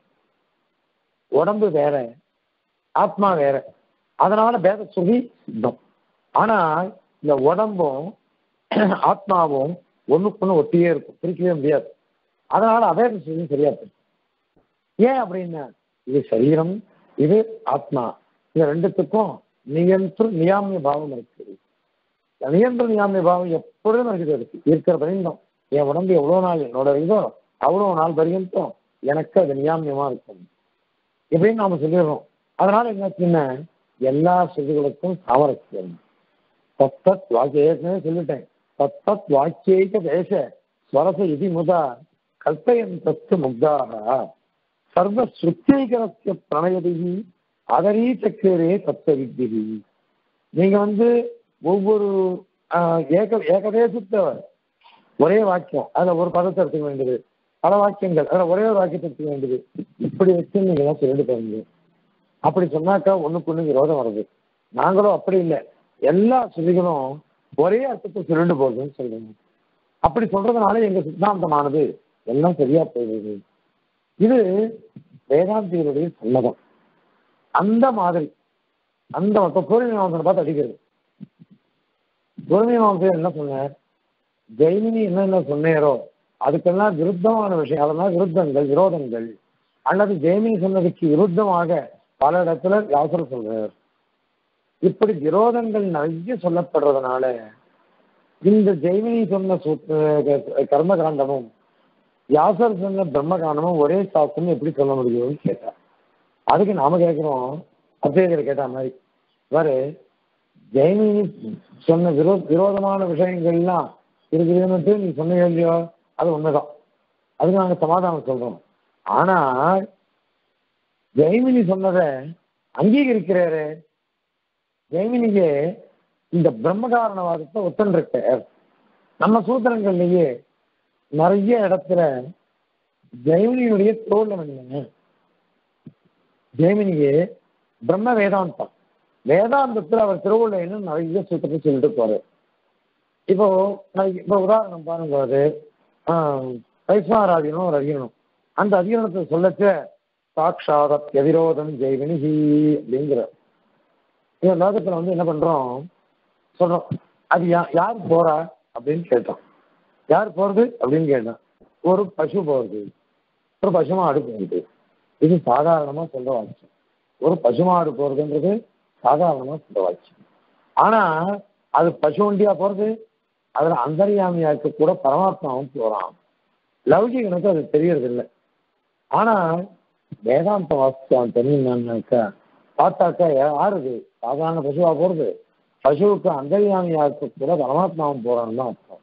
உடம்பு வேற ஆத்மா வேற அதனால பேத ஸ்ருதி சித்தம் ஆனால் இந்த உடம்பும் ஆத்மாவும் ஒண்ணுக்குன்னு ஒட்டியே இருக்கும் பிரிக்கவே முடியாது அதனால அபேத ஸ்ருதி சரியா போயிடும் ஏன் அப்படின்னா இது சரீரம் இது ஆத்மா இந்த ரெண்டுத்துக்கும் நியந்திர நியாமிய பாவம் இருக்குது நியந்திர நியாமிய பாவம் எப்பொழுதும் இருக்குது இருக்கு இருக்கிற பரியந்தம் என் உடம்பு எவ்வளவு நாள் என்னோட இதோ அவ்வளவு நாள் பரியந்தம் எனக்கு அது நியாமியமா இருக்கும் இப்படின்னு நாம சொல்லிடுறோம் அதனால என்னாச்சுன்னா எல்லா ஸ்ருதிகளுக்கும் சாமரஸ்யம் தத்தத் வாக்கிய ஏற்கனவே சொல்லிட்டேன் தத்தத் வாக்கியைக தேச ஸ்வரச இதி முதா கல்பயன் தத்து முக்தாக சர்வ சுத்திகரஸ்ய பிரணயதி அதரீ சக்கரே தத்துவ வித்தியி நீங்க வந்து ஒவ்வொரு ஆஹ், ஏக ஏகதேசத்தை ஒரே வாக்கியம் அதுல ஒரு பதத்தை எடுத்துக்க வேண்டியது பல வாக்கியங்கள் அதுல ஒரே ஒரு வாக்கியத்தை எடுத்துக்க வேண்டியது இப்படி வச்சு நீங்க தான் சொல்லிட்டு போறீங்க அப்படி சொன்னாக்கா ஒண்ணுக்கு ஒண்ணு விரோதம் வருது நாங்களும் அப்படி இல்லை எல்லா ஸ்ருதிகளும் ஒரே அர்த்தத்தை சொல்லிட்டு போகுதுன்னு சொல்றீங்க அப்படி சொல்றதுனால எங்க சித்தாந்தமானது எல்லாம் சரியா போயிடுது இது வேதாந்திகளுடைய சம்மதம் அந்த மாதிரி அந்த மொத்த பூர்வீமாசனை பார்த்து அடிக்கிறது பூர்வீமாசன் என்ன சொன்னார் ஜெய்மினி என்னென்ன சொன்னேரோ அதுக்கெல்லாம் விருத்தமான விஷயம் அதெல்லாம் விருத்தங்கள் விரோதங்கள் அல்லது ஜெய்மினி சொன்னதுக்கு விருத்தமாக பல இடத்துல வியாசர் சொல்றார் இப்படி விரோதங்கள் நிறைய சொல்லப்படுறதுனால இந்த ஜெய்மினி சொன்ன சூத்- கர்மகாண்டமும் வியாசர் சொன்ன பிரம்மகாண்டமும் ஒரே சாஸ்திரம் எப்படி சொல்ல முடியும்னு கேட்டார் அதுக்கு நாம கேட்கிறோம் அத்வைதர் கேட்ட மாதிரி பாரு ஜெய்மினி சொன்ன விரோ விரோதமான விஷயங்கள்லாம் இருக்குதுன்னு நீ சொன்ன இல்லையோ அது உண்மைதான் அதுக்கு நாங்க சமாதானம் சொல்றோம் ஆனால் ஜெய்மினி சொன்னதை அங்கீகரிக்கிறாரு ஜெய்மினிக்கு இந்த பிரம்மகாரணவாதத்தை ஒத்தன்றிருக்கார் நம்ம சூத்திரங்கள்லயே நிறைய இடத்துல ஜெய்மினியுடைய தோல்லம் என்ன ஜெய்மினிக்கு பிரம்ம வேதாந்தம் வேதாந்தத்துல அவர் திருவுள்ள என்ன நிறைய சூத்திரத்தை சொல்லிட்டு போறாரு இப்போ நான் இப்போ உதாரணம் பாருங்க அது வைஸ்வராதினம் ஒரு அதிகரணம் அந்த அதிகரணத்தை சொல்லச்ச சாட்சாத் எதிரோதம் ஜெய்வினிஹி அப்படிங்கிற இந்த லோகத்துல வந்து என்ன பண்றோம் சொல்றோம் அது யா யார் போறா அப்படின்னு கேட்டோம் யார் போறது அப்படின்னு கேட்டோம் ஒரு பசு போறது ஒரு பசுமாடு போகுது இது சாதாரணமா சொல்ற வாக்கியம் ஒரு பசுமாடு போறதுன்றது சாதாரணமா சொல்ற வாக்கியம் ஆனா அது பசு வண்டியா போறது அதுல அந்தர்யாமியா இருக்க கூட பரமாத்மாவும் போறான் லௌகிகனுக்கு அது தெரியறது இல்லை ஆனா வேதாந்த வாஸ்தவம் தெரியுமான்னாக்கா பார்த்தாக்கா யாருது சாதாரண பசுவா போறது பசுவுக்கு அந்தர்யாமியா இருக்க கூட பரமாத்மாவும் போறான்னு தான் அர்த்தம்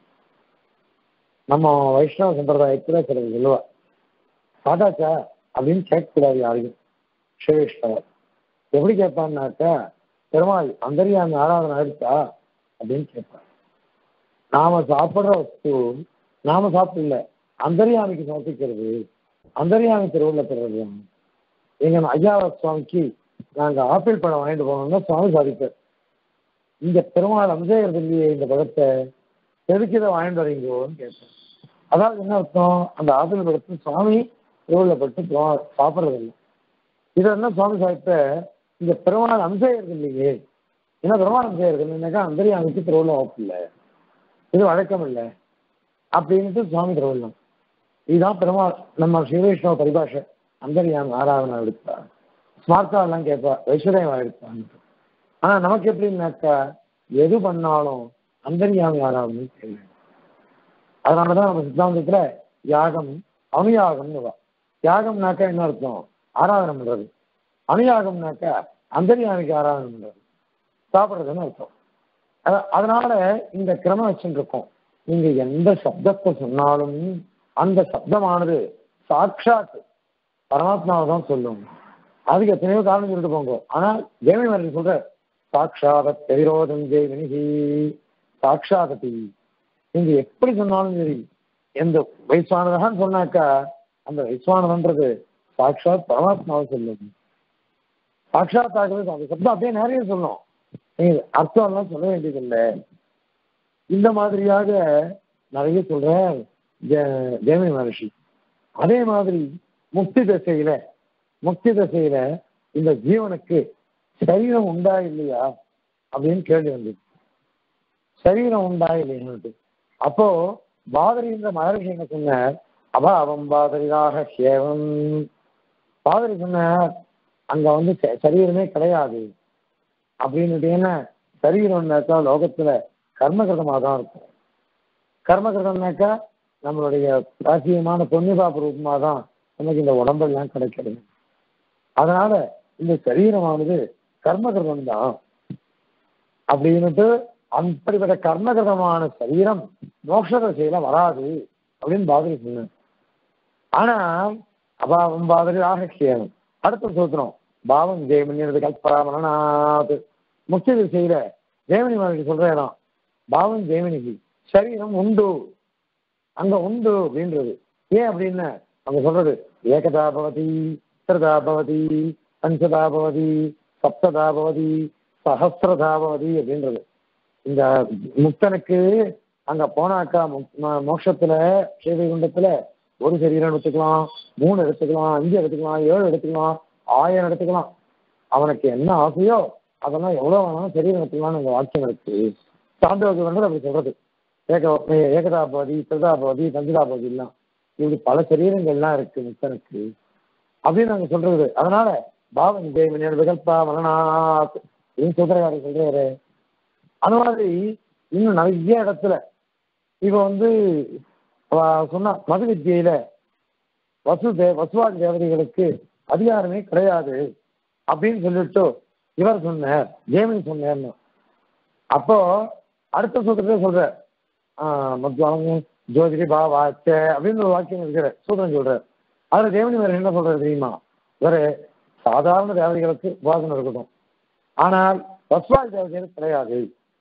நம்ம வைஷ்ணவ சம்பிரதாயத்துல சிலர் சொல்லுவா பாட்டாச்சா அப்படின்னு கேட்கக்கூடாது யாரையும் ஸ்ரீவைஷ்ணவர் எப்படி கேட்பான்னாக்கா பெருமாள் அந்தரியாமி ஆராதனை ஆயிடுச்சா அப்படின்னு கேட்பார் நாம சாப்பிடுற வஸ்து நாம சாப்பிடல அந்தரியாமிக்கு சமர்ப்பிக்கிறது அந்தரியாமி திருவுள்ள பெறுறது எங்க ஐயாவ சுவாமிக்கு நாங்க ஆப்பிள் பழம் வாங்கிட்டு போனோம்னா சுவாமி சாதிப்பார் இந்த பெருமாள் அம்சேயர் இல்லையே இந்த பழத்தை எதுக்கு இதை வாங்கிட்டு வரீங்கோன்னு கேட்டேன் அதாவது என்ன அர்த்தம் அந்த ஆப்பிள் பழத்தை சுவாமி திருவுள்ள பட்டு சாப்பிட்றது இல்லை இது என்ன சுவாமி சாப்பிட்ட இந்த பெருமாள் அம்சேயர்கள் இல்லையே ஏன்னா பெருமாள் அம்சேயர்கள் இல்லைனாக்கா அந்தரியாமிக்கு திருவுள்ள இல்லை இது வழக்கம் இல்லை அப்படின்ட்டு சுவாமி திருவள்ளம் இதுதான் பெருமாள் நம்ம ஸ்ரீவைஷ்ணவ பரிபாஷை அந்தரியாமி ஆராதனை எடுத்தா ஸ்மார்த்தா எல்லாம் கேட்பா வைஸ்வரயம் எடுப்பான்னு ஆனா நமக்கு எப்படின்னாக்கா எது பண்ணாலும் அந்தரியாமி ஆராதனை தெரியும் அதனாலதான் நம்ம சித்தாந்தத்துல யாகம் அனுயாகம்னு வா. யாகம்னாக்கா என்ன அர்த்தம் ஆராதனை பண்றது அனுயாகம்னாக்கா அந்தரியாமிக்கு ஆராதனை பண்றது சாப்பிடுறதுன்னு அர்த்தம் அத- அதனால இந்த கிரமம் வச்சுட்டு இருக்கோம் நீங்க எந்த சப்தத்தை சொன்னாலும் அந்த சப்தமானது சாட்சாத் பரமாத்மாவை தான் சொல்லும் அதுக்கு எத்தனையோ காரணம் சொல்லிட்டு போங்க ஆனா ஜெயமணி மகர்ஷி சொல்ற சாட்சாத பெரிரோதம் ஜெயமணிஹி சாட்சாததி நீங்க எப்படி சொன்னாலும் சரி எந்த வைஸ்வானதான் சொன்னாக்கா அந்த வைஸ்வானதன்றது சாட்சாத் பரமாத்மாவை சொல்லும் சாட்சாத் ஆகிறது அந்த சப்தம் அப்படியே நிறைய சொல்லும் நீங்க அர்த்தம் எல்லாம் சொல்ல வேண்டியதில்லை இந்த மாதிரியாக நிறைய சொல்ற ஜெ- ஜெயமணி மகர்ஷி அதே மாதிரி முக்தி தசையில முக்தி தசையில இந்த ஜீவனுக்கு சரீரம் உண்டா இல்லையா அப்படின்னு கேள்வி வந்தது சரீரம் உண்டா இல்லையான்னு அப்போ பாதரின்ற மகர்ஷி என்ன சொன்னார் அபாவம் பாதரிதாக சேவம் பாதரி சொன்னார் அங்க வந்து ச- சரீரமே கிடையாது அப்படின்னுட்டு என்ன சரீரம்னாக்கா லோகத்துல கர்மகிருதமாக தான் இருக்கும் கர்மகிருதம்னாக்கா நம்மளுடைய பிராச்சியமான புண்ணியபாப ரூபமாக தான் நமக்கு இந்த உடம்பெல்லாம் கிடைக்கிறது அதனால இந்த சரீரமானது கர்மகிருதம் தான் அப்படின்னுட்டு அப்படிப்பட்ட கர்மகிருதமான சரீரம் மோட்ச திசையில வராது அப்படின்னு பாதிரி சொன்னேன் ஆனா அபாவம் பாதிரி ஆகக்ஷேனம் அடுத்த சூத்திரம் பாவம் ஜெயமணி கல்பராமனாத் முக்கிய திசையில ஜெயமணி மகனுக்கு சொல்ற இடம் பாவம் ஜெயமணிக்கு சரீரம் உண்டு அங்க உண்டு அப்படின்றது ஏன் அப்படின்னு அங்க சொல்றது ஏகதா பவதி திரதா பவதி பஞ்சதா பவதி சப்ததா பவதி சஹசிரதா பவதி அப்படின்றது இந்த முக்தனுக்கு அங்க போனாக்கா மோக்- ம- மோட்சத்துல ஸ்ரீவைகுண்டத்துல ஒரு சரீரம் எடுத்துக்கலாம் மூணு எடுத்துக்கலாம் அஞ்சு எடுத்துக்கலாம் ஏழு எடுத்துக்கலாம் ஆயிரம் எடுத்துக்கலாம் அவனுக்கு என்ன ஆசையோ அதெல்லாம் எவ்வளவு வேணாலும் சரீரம் எடுத்துக்கலாம்னு அந்த வாக்கியம் இருக்கு சாந்தோக்கு வந்து அப்படி சொல்றது ஏக ஏகதாபதி திருதாபதி பஞ்சதாபதி எல்லாம் இப்படி பல சரீரங்கள்லாம் இருக்கு முக்தனுக்கு அப்படின்னு நாங்க சொல்றது அதனால பாவம் தேவனியர் விகல்பா மரணாத் அப்படின்னு சூத்திரக்காரர் சொல்றாரு அந்த மாதிரி இன்னும் நிறைய இடத்துல இப்ப வந்து அவ சொன்ன மது வித்தியில வசு தே வசுவாதி தேவதைகளுக்கு அதிகாரமே கிடையாது அப்படின்னு சொல்லிட்டு இவர் சொன்னார் ஜெயமணி சொன்னார்னு அப்போ அடுத்த சூத்திரத்தை சொல்ற மத்வாங்க ஜோதிரி பா வாச்ச அப்படின்னு ஒரு வாக்கியம் இருக்கிற சூத்திரம் சொல்ற அதுல தேவனி வேற என்ன சொல்றது தெரியுமா இவரு சாதாரண தேவதைகளுக்கு உபாசனம் இருக்கட்டும் ஆனால் வஸ்வாதி தேவதைகளுக்கு கிடையாது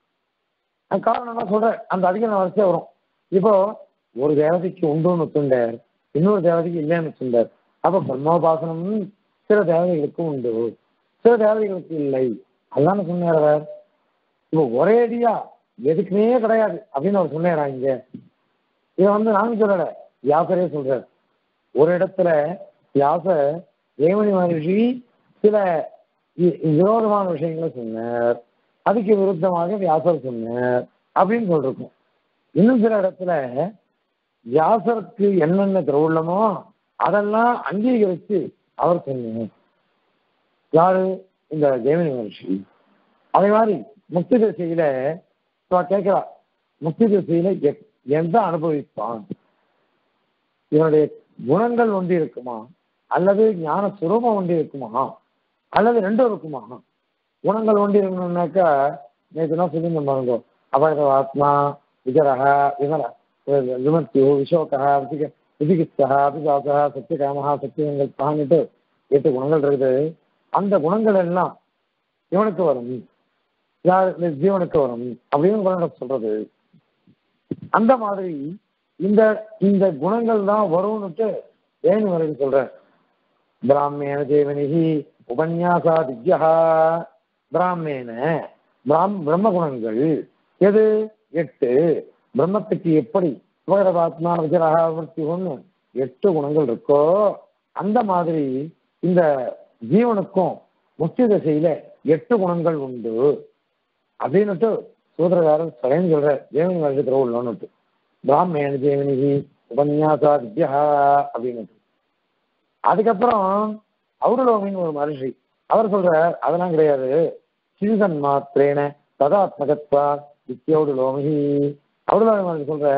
அது காரணம் என்ன சொல்றேன் அந்த அதிகாரம் வரிசை வரும் இப்போ ஒரு தேவதைக்கு உண்டுன்னு ஒத்துண்டார் இன்னொரு தேவதைக்கு இல்லைன்னு ஒத்துண்டார் அப்ப பிரம்மோபாசனம் சில தேவதைகளுக்கு உண்டு சில தேவதைகளுக்கு இல்லை அதான் சொன்னார் அவர் இப்போ ஒரேடியா எதுக்குமே கிடையாது அப்படின்னு அவர் சொன்னாரா இங்க இதை வந்து நான் சொல்லல வியாசரே சொல்றார் ஒரு இடத்துல வியாசர் தேவனி மகர்ஷி சில வி- விரோதமான விஷயங்களை சொன்னார் அதுக்கு விருத்தமாக வியாசர் சொன்னார் அப்படின்னு சொல்லிருக்கோம் இன்னும் சில இடத்துல வியாசருக்கு என்னென்ன திருவுள்ளமோ அதெல்லாம் அங்கீகரித்து அவர் சொன்னார் யாரு இந்த தேவனி மகர்ஷி அதே மாதிரி முக்தி திசையில இப்ப கேட்கிறா முக்தி திசையில எப்- எந்த அனுபவிப்பான் இவனுடைய குணங்கள் ஒன்றி இருக்குமா அல்லது ஞான சுரூபம் ஒன்றி இருக்குமா அல்லது ரெண்டும் இருக்குமா குணங்கள் ஒன்றி இருக்கணும்னாக்கா நேற்று என்ன சொல்லியிருந்தோம் பாருங்க அபயத ஆத்மா விஜரக விமர விமர்த்தியோ விசோகா விசிக விசிகிஸ்தா அபிசாசா சத்தியகாமஹா சத்தியங்கல்பான்னுட்டு எட்டு குணங்கள் இருக்குது அந்த குணங்கள் எல்லாம் இவனுக்கு வரும் யார் இந்த ஜீவனுக்கு வரும் அப்படின்னு குணங்கள் சொல்றது அந்த மாதிரி இந்த இந்த குணங்கள் தான் வரும்னுட்டு ஏன் வரைக்கும் சொல்றேன் பிராமேண தேவனிகி உபன்யாசா திவ்யா பிராமேன பிராம் பிரம்ம குணங்கள் எது எட்டு பிரம்மத்துக்கு எப்படி உபகரபாத்மா விஜரகா விருத்தி ஒண்ணு எட்டு குணங்கள் இருக்கோ அந்த மாதிரி இந்த ஜீவனுக்கும் முக்கிய திசையில எட்டு குணங்கள் உண்டு அப்படின்னுட்டு சூத்திரகாரர் ஸ்வயம் சொல்ற தேவனி வருஷத்துல உள்ளோன்னுட்டு பிராமேண தேவனிகி உபன்யாசா வித்யா அப்படின்னுட்டு அதுக்கப்புறம் அவுரலோமின்னு ஒரு மகர்ஷி அவர் சொல்ற அதெல்லாம் கிடையாது சிறுசன் மாத்திரேன ததாத்மகத்வா வித்யோடு லோமி அவுரலோமி மகர்ஷி சொல்ற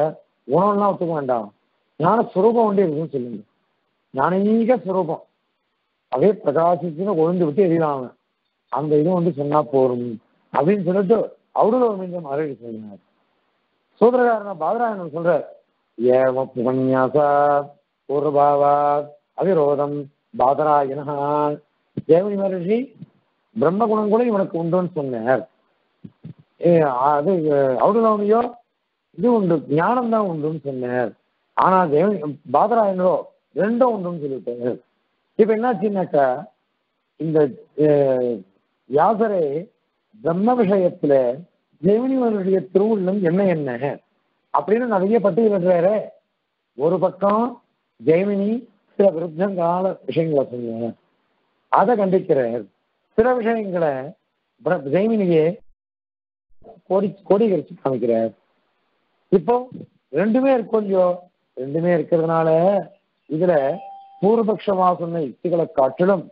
குணம்லாம் ஒத்துக்க வேண்டாம் ஞான சுரூபம் ஒன்றே இருக்குன்னு சொல்லுங்க ஞானீக சுரூபம் அதே பிரகாசிச்சுன்னு கொழுந்து விட்டு எரியலாம் அந்த இது வந்து சொன்னா போரும் அப்படின்னு சொல்லிட்டு அவருடைய மீண்டும் அருள் சொன்னார் சூத்திரகாரன பாதராயணன் சொல்ற ஏவ புகன்யாசா பூர்வபாவா அவிரோதம் பாதராயணா தேவனி மகர்ஷி பிரம்ம குணம் கூட இவனுக்கு உண்டுன்னு சொன்னார் ஏ, அது அவுடலோனியோ இது உண்டு ஞானம் தான் உண்டுன்னு சொன்னார் ஆனா தேவனி பாதராயணரோ ரெண்டும் உண்டுன்னு சொல்லிட்டாரு இப்ப என்னாச்சுன்னாக்கா இந்த அஹ், வியாசரே பிரம்ம விஷயத்துல ஜெமினிவனுடைய திருவுள்ளம் என்ன என்ன அப்படின்னு நிறைய பட்டியலிடுறாரு ஒரு பக்கம் ஜெய்மினி சில விருத்தங்கால விஷயங்களை சொன்னார் அதை கண்டிக்கிறார் சில விஷயங்களை பிர- ஜெய்மினியே கோடி கோடிகரிச்சு காமிக்கிறார் இப்போ ரெண்டுமே இருக்கும் இல்லையோ ரெண்டுமே இருக்கிறதுனால இதுல பூர்வபக்ஷமா சொன்ன யுக்திகளை காட்டிலும்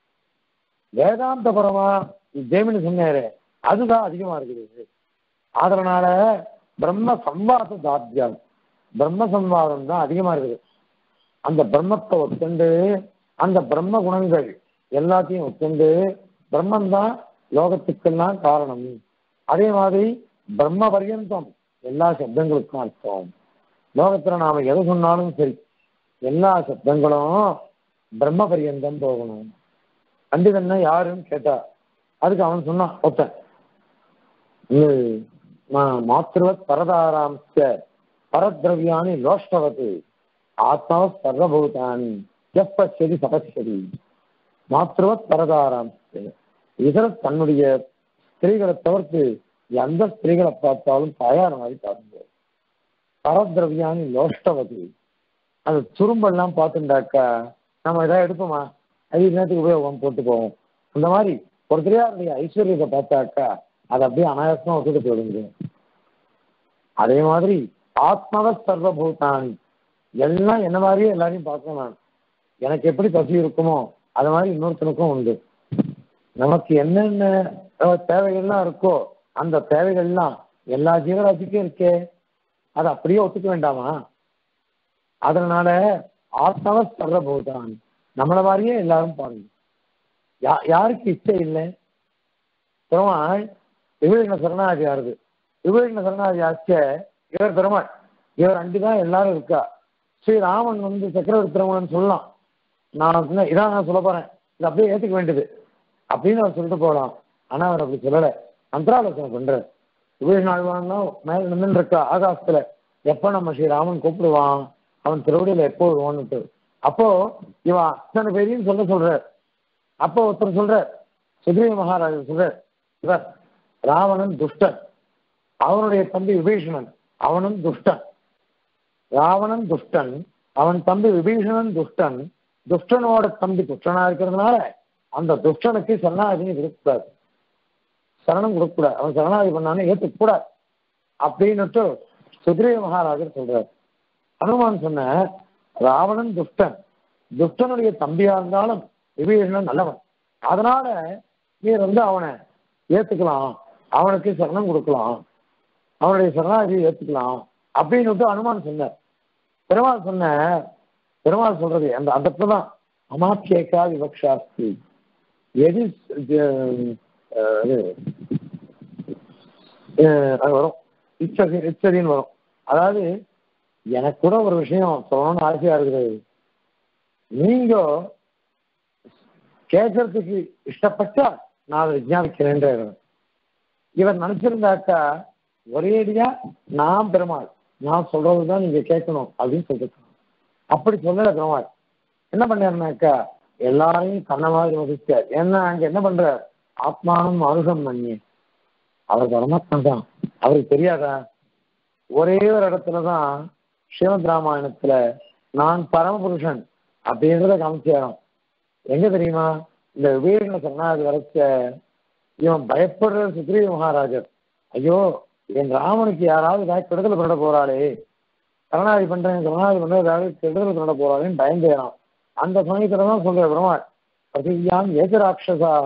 வேதாந்தபரமா ஜெய்மினி சொன்னாரு அதுதான் அதிகமா இருக்குது அதனால பிரம்ம சம்வாத தாத்தியம் பிரம்ம சம்வாதம் தான் அதிகமா இருக்குது அந்த பிரம்மத்தை ஒத்துண்டு அந்த பிரம்ம குணங்கள் எல்லாத்தையும் ஒத்துண்டு பிரம்மன் தான் லோகத்துக்கெல்லாம் காரணம் அதே மாதிரி பிரம்ம பர்யந்தம் எல்லா சப்தங்களுக்கும் அர்த்தம் லோகத்துல நாம எதை சொன்னாலும் சரி எல்லா சப்தங்களும் பிரம்ம பர்யந்தம் போகணும் பண்டிதன்னா யாருன்னு கேட்டா அதுக்கு அவன் சொன்னான் ஒருத்தன் இது மா- மாத்ருவத் பரதாராம்ச பரத்ரவியானி லோஷ்டவத் ஆத்மா சர்வபூதானி எப்பச்சதி சபச்சதி மாத்ருவத் பரதாராம்ச இதர தன்னுடைய ஸ்திரீகளை தவிர்த்து எந்த ஸ்திரீகளை பார்த்தாலும் தாயார் மாதிரி பார்க்கும்போது பரத்ரவியானி லோஷ்டவதி அந்த துரும்பெல்லாம் பார்த்துட்டாக்கா நம்ம ஏதாவது எடுப்போமா ஐந்து நேரத்துக்கு உபயோகம் போட்டு போவோம் அந்த மாதிரி ஒரு தெரியாருடைய ஐஸ்வர்யத்தை பார்த்தாக்கா அது அப்படியே அனாயாசமா ஒத்துட்டு போயிடுங்க அதே மாதிரி ஆத்மவ சர்வபூதானி எல்லாம் என்ன மாதிரியே எல்லாரையும் பார்க்கணும் நான் எனக்கு எப்படி பசி இருக்குமோ அது மாதிரி இன்னொருத்தனுக்கும் உண்டு நமக்கு என்னென்ன அஹ், தேவைகள்லாம் இருக்கோ அந்த தேவைகள்லாம் எல்லா ஜீவராசிக்கும் இருக்கே அதை அப்படியே ஒத்துக்க வேண்டாமா அதனால ஆத்மவ சர்வபூதான் நம்மள மாதிரியே எல்லாரும் பாருங்க யா யாருக்கு இச்சை இல்லை பெருமாள் விவேகன சரணாதி யாருது விவேகன சரணாதி ஆச்ச இவர் பெருமாள் இவர் அண்டி தான் எல்லாரும் இருக்கா ஸ்ரீராமன் வந்து சக்கரவர்த்தி திருமணம் சொல்லலாம் நான் சொன்ன இதான் நான் சொல்ல போறேன் இது அப்படியே ஏத்துக்க வேண்டியது அப்படின்னு அவர் சொல்லிட்டு போகலாம் ஆனா அவர் அப்படி சொல்லலை அந்தராலோசனை பண்றார் விவேக ஆழ்வான்னா மேல நின்று இருக்கா ஆகாசத்துல எப்ப நம்ம ஸ்ரீராமன் கூப்பிடுவான் அவன் திருவடியில எப்போ வருவான்னுட்டு அப்போ இவன் அத்தனை பேரையும் சொல்ல சொல்றார் அப்போ ஒருத்தர் சொல்றார் சுக்ரீவ மகாராஜர் சொல்றார் இவர் ராவணன் துஷ்டன் அவனுடைய தம்பி விபீஷணன் அவனும் துஷ்டன் ராவணன் துஷ்டன் அவன் தம்பி விபீஷணன் துஷ்டன் துஷ்டனோட தம்பி துஷ்டனா இருக்கிறதுனால அந்த துஷ்டனுக்கு சரணாகதி கொடுக்கக்கூடாது சரணம் கொடுக்கக்கூடாது அவன் சரணாகதி பண்ணானே ஏற்றுக்கூடாது அப்படின்னுட்டு சுக்ரீவ மகாராஜர் சொல்றார் ஹனுமான் சொன்ன ராவணன் துஷ்டன் துஷ்டனுடைய தம்பியா இருந்தாலும் விபீஷணன் நல்லவன் அதனால நீர் வந்து அவனை ஏத்துக்கலாம் அவனுக்கு சரணம் கொடுக்கலாம் அவனுடைய சரணாகதியை ஏத்துக்கலாம் அப்படின்னு அனுமான் சொன்னார் பெருமாள் சொன்ன பெருமாள் சொல்றது அந்த அந்த இடத்துல தான் அமாத்தியக்கா விவக்ஷாஸ்தி எது அஹ், இது, அஹ், அது வரும் இச்சதி இச்சதின்னு வரும் அதாவது எனக்கு கூட ஒரு விஷயம் சொல்லணும்னு ஆசையா இருக்குது நீங்க கேட்கறதுக்கு இஷ்டப்பட்டா நான் அதை விஜாபிக்கிறேன்ற இவர் நினைச்சிருந்தாக்கா ஒரேடியா நான் பெருமாள் நான் சொல்றதுதான் நீங்க கேட்கணும் அப்படின்னு சொல்லிட்டு அப்படி சொல்லல பெருமாள் என்ன பண்ணாருனாக்கா எல்லாரையும் கண்ண மாதிரி மதிச்சார் ஏன்னா அங்க என்ன பண்ற ஆத்மானம் அனுகம் பண்ணி அவர் பரமாத்மா தான் அவருக்கு தெரியாதா ஒரே ஒரு இடத்துலதான் ஸ்ரீமத் ராமாயணத்துல நான் பரமபுருஷன் அப்படின்றத காமிச்சாராம் எங்க தெரியுமா இந்த விவேகன சரணாதி வரைச்ச இவன் பயப்படுற சுக்ரீவ மகாராஜர் ஐயோ என் ராமனுக்கு யாராவது ஏதாவது கெடுதல் பண்ண போறாளே சரணாதி பண்றேன் சரணாதி பண்றேன் ஏதாவது கெடுதல் பண்ண போறாளேன்னு பயந்தேறான் அந்த சமயத்துல தான் சொல்ற பெருமாள் பிரதியாம் ஏகராட்சசாக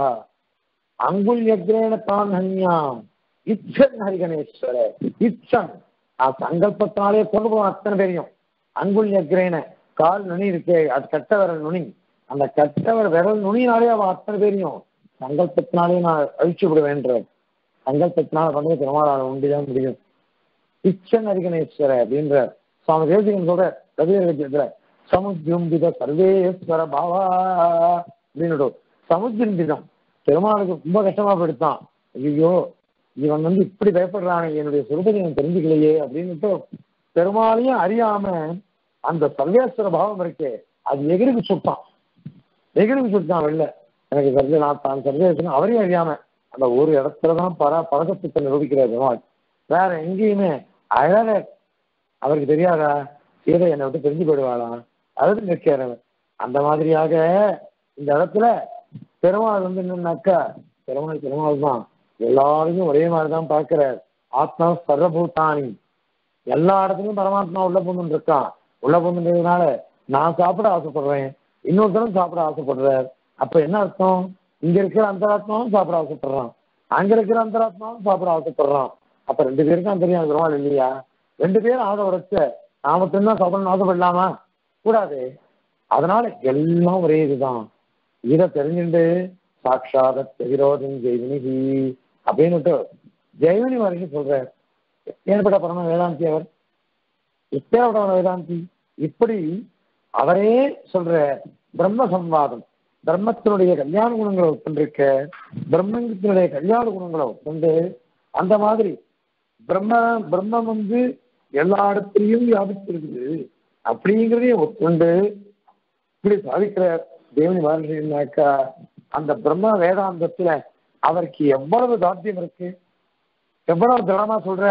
அங்குல்யக்ரேன தான் ஹன்யாம் இச்சன் ஹரிகணேஸ்வர இச்சன் அஹ் சங்கல்பத்தினாலே கொண்டு போவோம் அத்தனை பேரையும் அங்குள் எக்கிறேன கால் நுனி இருக்கே அது கட்ட விரல் நுனி அந்த கட்டவர் விரல் நுனினாலே அவன் அத்தனை பேரையும் சங்கல்பத்தினாலே நான் அழிச்சு விடுவேன்ற சங்கல்பத்தினால பண்ணி திருமாவளவன் உண்டிதான் முடியும் இச்சன் அரிகணேஸ்வர அப்படின்ற சுவாமி தேசிகன் சொல்ற கவிதை சமுஜும்பித சர்வேஸ்வர பாவா அப்படின்னு சமுஜும்பிதம் பெருமாளுக்கு ரொம்ப கஷ்டமா போயிடுத்தான் ஐயோ இவன் வந்து இப்படி பயப்படுறானே என்னுடைய சுரூபத்தை இவன் தெரிஞ்சுக்கலையே அப்படின்னுட்டு பெருமாளையும் அறியாம அந்த சர்வேஸ்வர பாவம் இருக்கே அது எகிரிக்கு சுட்டான் எகிரிக்கு சுட்டான் வெளில எனக்கு சர்வே நான் தான் சர்வேஸ்வரன் அவரையும் அறியாம அந்த ஒரு இடத்துலதான் பர பழக்கத்தை நிரூபிக்கிறார் பெருமாள் வேற எங்கேயுமே அழக அவருக்கு தெரியாதா சீதை என்னை விட்டு தெரிஞ்சு போயிடுவாளாம் அதாவது நிற்கிறார் அந்த மாதிரியாக இந்த இடத்துல பெருமாள் வந்து என்னன்னாக்கா பெருமாள் பெருமாள் தான் எல்லாரையும் ஒரே மாதிரி தான் பார்க்கிறார் ஆத்மா சர்வபூதானி எல்லா இடத்துலயும் பரமாத்மா உள்ள பூந்து இருக்கான் உள்ள பூந்துன்றதுனால நான் சாப்பிட ஆசைப்படுறேன் இன்னொருத்தரும் சாப்பிட ஆசைப்படுறார் அப்ப என்ன அர்த்தம் இங்க இருக்கிற அந்தராத்மாவும் சாப்பிட ஆசைப்படுறான் அங்க இருக்கிற அந்தராத்மாவும் சாப்பிட ஆசைப்படுறான் அப்ப ரெண்டு பேருக்கும் தெரியும் பெருமாள் இல்லையா ரெண்டு பேரும் ஆசை உடைச்ச நான் மட்டும்தான் சாப்பிடணும்னு ஆசைப்படலாமா கூடாது அதனால எல்லாம் ஒரே இதுதான் இதை தெரிஞ்சுட்டு சாட்சாத விரோதம் ஜெய்வினிகி அப்படின்னுட்டு ஜெய்வினி வரைக்கும் சொல்றார் ஏற்பட்ட பரம வேதாந்தி அவர் எப்பேற்பட்ட வேதாந்தி இப்படி அவரே சொல்ற பிரம்ம சம்வாதம் பிரம்மத்தினுடைய கல்யாண குணங்களை ஒப்புண்டிருக்க பிரம்மத்தினுடைய கல்யாண குணங்களை ஒப்புண்டு அந்த மாதிரி பிரம்ம பிரம்மம் வந்து எல்லா இடத்துலையும் வியாபிச்சிருக்குது அப்படிங்கிறதையும் ஒப்புண்டு இப்படி சாதிக்கிற தேவனி வாழ்க்கைனாக்கா அந்த பிரம்ம வேதாந்தத்துல அவருக்கு எவ்வளவு தாத்தியம் இருக்கு எவ்வளவு திடமா சொல்ற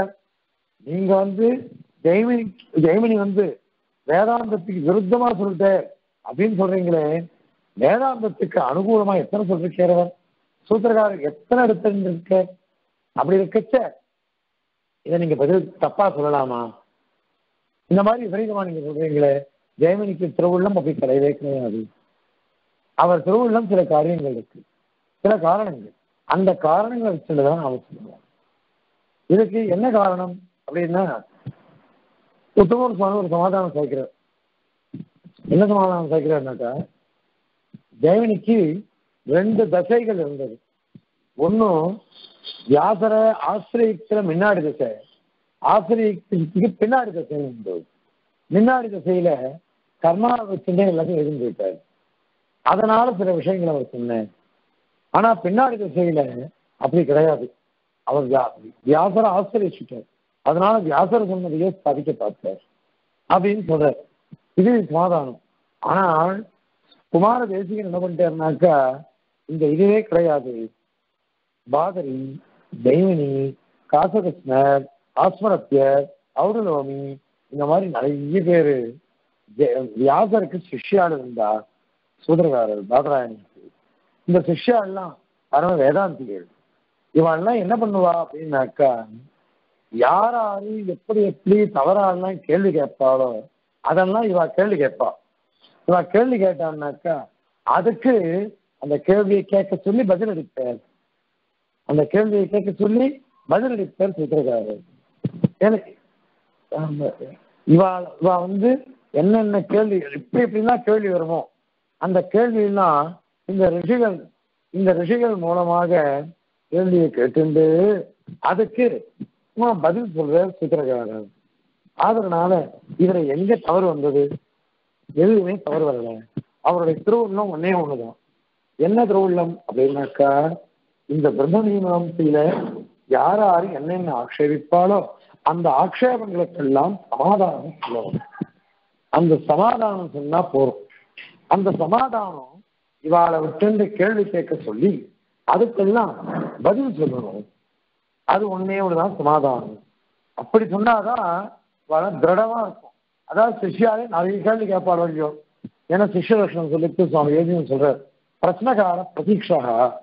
நீங்க வந்து ஜெய்மினி ஜெய்மினி வந்து வேதாந்தத்துக்கு விருத்தமா சொல்லிட்டு அப்படின்னு சொல்றீங்களே வேதாந்தத்துக்கு அனுகூலமா எத்தனை சொல்லிருக்கிறவர் சூத்திரக்காரர் எத்தனை இடத்துல இருக்க அப்படி இருக்கச்ச இதை நீங்க பதில் தப்பா சொல்லலாமா இந்த மாதிரி விபரீதமா நீங்க சொல்றீங்களே ஜெயமணிக்கு திருவுள்ளம் அப்படி கிடையவே கிடையாது அவர் திருவுள்ளம் சில காரியங்கள் இருக்கு சில காரணங்கள் அந்த காரணங்களை வச்சுதான் அவர் சொல்லுவார் இதுக்கு என்ன காரணம் அப்படின்னா உத்தமர் சுவாமி ஒரு சமாதானம் சேர்க்கிறார் என்ன சமாதானம் சேர்க்கிறார்னாக்கா ஜெயமணிக்கு ரெண்டு தசைகள் இருந்தது ஒன்னும் வியாசர ஆசிரியக்கிற முன்னாடி திசை ஆசிரியத்துக்கு பின்னாடி திசை இருந்தது முன்னாடி திசையில கர்மாவை வச்சுட்டே எல்லாத்தையும் எழுந்து போயிட்டார் அதனால சில விஷயங்களை அவர் சொன்னேன் ஆனா பின்னாடி திசையில அப்படி கிடையாது அவர் வியா- வியாசரை ஆசிரியச்சுட்டார் அதனால வியாசர் சொன்னதையே சாதிக்க பார்த்தார் அப்படின்னு சொல்றார் இது சமாதானம் ஆனால் குமார தேசிகன் என்ன பண்ணிட்டாருனாக்கா இந்த இதுவே கிடையாது பாதரி தெய்வனி காசகிருஷ்ணர் ஆஸ்மரத்தியர் ஔடலோமி இந்த மாதிரி நிறைய பேரு ஜெ- வியாசருக்கு சிஷ்யாள் இருந்தா சூதரகாரர் பாதராயணிக்கு இந்த சிஷ்யாள்லாம் பரம வேதாந்திகள் இவெல்லாம் என்ன பண்ணுவா அப்படின்னாக்கா யாராரு எப்படி எப்படி தவறாலாம் கேள்வி கேட்பாளோ அதெல்லாம் இவ கேள்வி கேட்பா இவ கேள்வி கேட்டான்னாக்கா அதுக்கு அந்த கேள்வியை கேட்க சொல்லி பதிலளிப்பார் அந்த கேள்வியை கேட்க சொல்லி பதிலளிப்பார் சூத்திரக்காரர் எனக்கு ஆமா. இவா இவா வந்து என்னென்ன கேள்வி இப்படி இப்படிலாம் கேள்வி வருமோ அந்த கேள்வியெல்லாம் இந்த ரிஷிகள் இந்த ரிஷிகள் மூலமாக கேள்வியை கேட்டுண்டு அதுக்கு சும்மா பதில் சொல்ற சூத்திரக்காரர் அதனால இதுல எங்க தவறு வந்தது எதுவுமே தவறு வரல அவருடைய திருவுள்ளம் ஒன்னே ஒண்ணுதான் என்ன திருவுள்ளம் அப்படின்னாக்கா இந்த பிரம்ம மீமாசையில யார் யாரு என்னென்ன ஆக்ஷேபிப்பாலோ அந்த ஆக்ஷேபங்களுக்கெல்லாம் சமாதானம் சொல்லணும் அந்த சமாதானம் சொன்னா போதும் அந்த சமாதானம் இவாளை விட்டு கேள்வி கேட்க சொல்லி அதுக்கெல்லாம் பதில் சொல்லணும் அது ஒன்னே ஒண்ணுதான் சமாதானம் அப்படி சொன்னாதான் வர திருடமா இருக்கும் அதாவது சிஷ்யாலே நிறைய கேள்வி கேட்பாள் இல்லையோ ஏன்னா சிஷ்ய லட்சணம் சொல்லிட்டு சுவாமி ஏதியும் சொல்றார் பிரச்சனகார பிரதீட்சா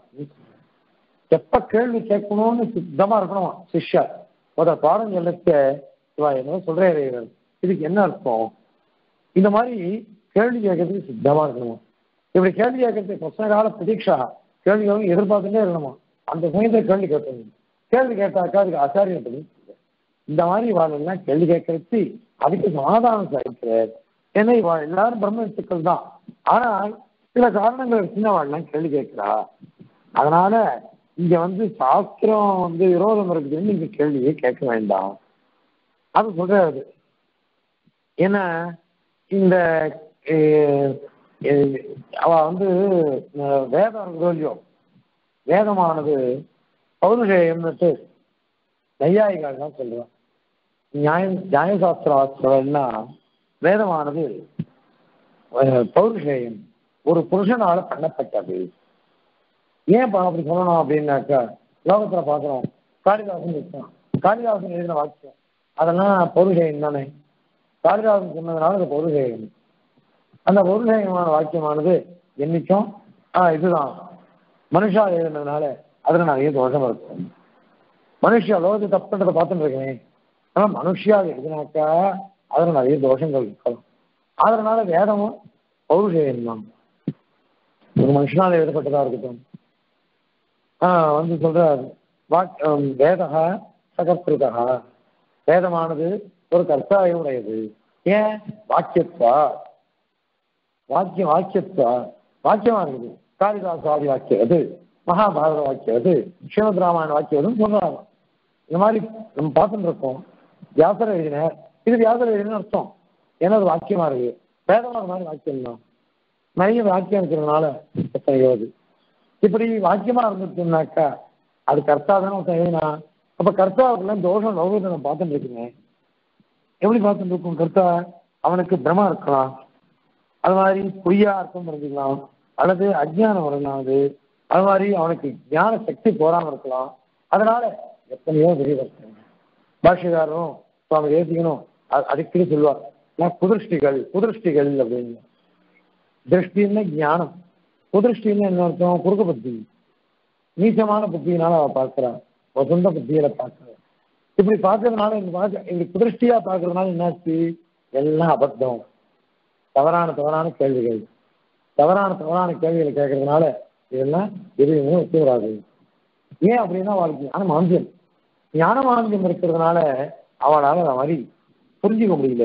எப்ப கேள்வி கேட்கணும்னு சித்தமா இருக்கணும் சிஷ்யா ஒரு பாடம் சொல்லிட்டு இவா என்ன சொல்றேன் இறைவன். இதுக்கு என்ன அர்த்தம் இந்த மாதிரி கேள்வி கேட்கறதுக்கு சித்தமா இருக்கணும் இப்படி கேள்வி கேட்கறதுக்கு பிரச்சனகால பிரதீட்சா கேள்வி கேட்க எதிர்பார்த்துட்டே இருக்கணுமா அந்த சமயத்தை கேள்வி கேட்கணும் கேள்வி கேட்டாக்கா அதுக்கு ஆச்சாரியன் பதில் இந்த மாதிரி இவாளெல்லாம் கேள்வி கேட்கறது அதுக்கு சமாதானம் சாதிக்கிறார் ஏன்னா இவா எல்லாரும் பிரம்ம வித்துக்கள் தான் ஆனால் சில காரணங்கள் சின்ன வாழ்லாம் கேள்வி கேட்கிறா அதனால இங்க வந்து சாஸ்திரம் வந்து விரோதம் இருக்குதுன்னு நீங்க கேள்வியே கேட்க வேண்டாம் அது சொல்றாரு ஏன்னா இந்த அஹ், அஹ், அவ வந்து அஹ், வேதம் இருக்குதோ இல்லையோ வேதமானது பௌருஷேயம்னுட்டு நையாயிகள் தான் சொல்லுவான் நியாய நியாயசாஸ்திர ஆசிரியர்னா வேதமானது அஹ், பௌருஷேயம் ஒரு புருஷனால பண்ணப்பட்டது ஏன் பா அப்படி சொல்லணும் அப்படின்னாக்கா லோகத்துல பாக்குறோம் காளிதாசன் இருக்கான் காளிதாசன் எழுதின வாக்கியம் அதெல்லாம் பௌருஷேயம் தானே காளிதாசன் சொன்னதுனால அது பௌருஷேயம் அந்த பௌருஷேயமான வாக்கியமானது என்னைக்கும் ஆஹ் இதுதான் மனுஷா எழுதுனதுனால அதுல நிறைய தோஷம் இருக்கும் மனுஷா லோகத்தை தப்புன்றதை பார்த்துட்டு இருக்கேன் ஆனா மனுஷியா எழுதினாக்கா அதுல நிறைய தோஷங்கள் இருக்கும் அதனால வேதமும் பௌருஷேயம் தான் ஒரு மனுஷனால் எழுதப்பட்டதா இருக்கட்டும் ஆஹ் வந்து சொல்றார் வாக் வேதகா சகர்த்தா வேதமானது ஒரு கர்த்தாயம் உடையது ஏன் வாக்கியத்வா வாக்கியம் வாக்கியத்வா வாக்கியமா இருக்குது காளிதாஸ் ஆதி வாக்கியம் அது மகாபாரத வாக்கியம் அது ஸ்ரீமத் ராமாயண வாக்கியம் அதுன்னு சொல்றாங்க இந்த மாதிரி நம்ம பார்த்துட்டு இருக்கோம் வியாசர் எழுதினார் இது வியாசர் எழுதின அர்த்தம் ஏன்னா அது வாக்கியமா இருக்கு வேதமா மாதிரி வாக்கியம் தான் நிறைய வாக்கியம் இருக்கிறதுனால எத்தனையோ அது இப்படி வாக்கியமா இருந்துச்சுன்னாக்கா அது கர்த்தா தானே ஒருத்தன் எழுதினா அப்ப கர்த்தாவுக்குலாம் தோஷம் லோகத்தை நான் பார்த்துட்டு இருக்குங்க எப்படி பார்த்துட்டு இருக்கும் கர்த்தா அவனுக்கு பிரமா இருக்கலாம் அது மாதிரி பொய்யா அர்த்தம் புரிஞ்சுக்கலாம் அல்லது அஜ்ஞானம் வரலாம் அது அது மாதிரி அவனுக்கு ஞான சக்தி போராம இருக்கலாம் அதனால எத்தனையோ விரிவர்த்தனை பாஷகாரரும் சுவாமி தேசிகனும் அ- அடிக்கடி சொல்லுவார் நான் குதிருஷ்டிகள் குதிருஷ்டிகள் அப்படின்னு திருஷ்டின்னா ஞானம் குதிருஷ்டின்னு என்ன அர்த்தம் குறுக்கு புத்தி நீச்சமான புத்தியினால அவ பார்க்கிறான் சொந்த புத்தியில பார்க்கிறா இப்படி பார்க்கறதுனால இந்த பார்க்க இப்படி குதிருஷ்டியா பார்க்கறதுனால என்னாச்சு எல்லாம் அபத்தம் தவறான தவறான கேள்விகள் தவறான தவறான கேள்விகளை கேட்கறதுனால இதெல்லாம் எதுவுமே ஒத்து வராது ஏன் அப்படின்னா அவளுக்கு ஞான மாந்தியம் ஞான மாந்தியம் இருக்கிறதுனால அவளால அந்த மாதிரி புரிஞ்சுக்க முடியல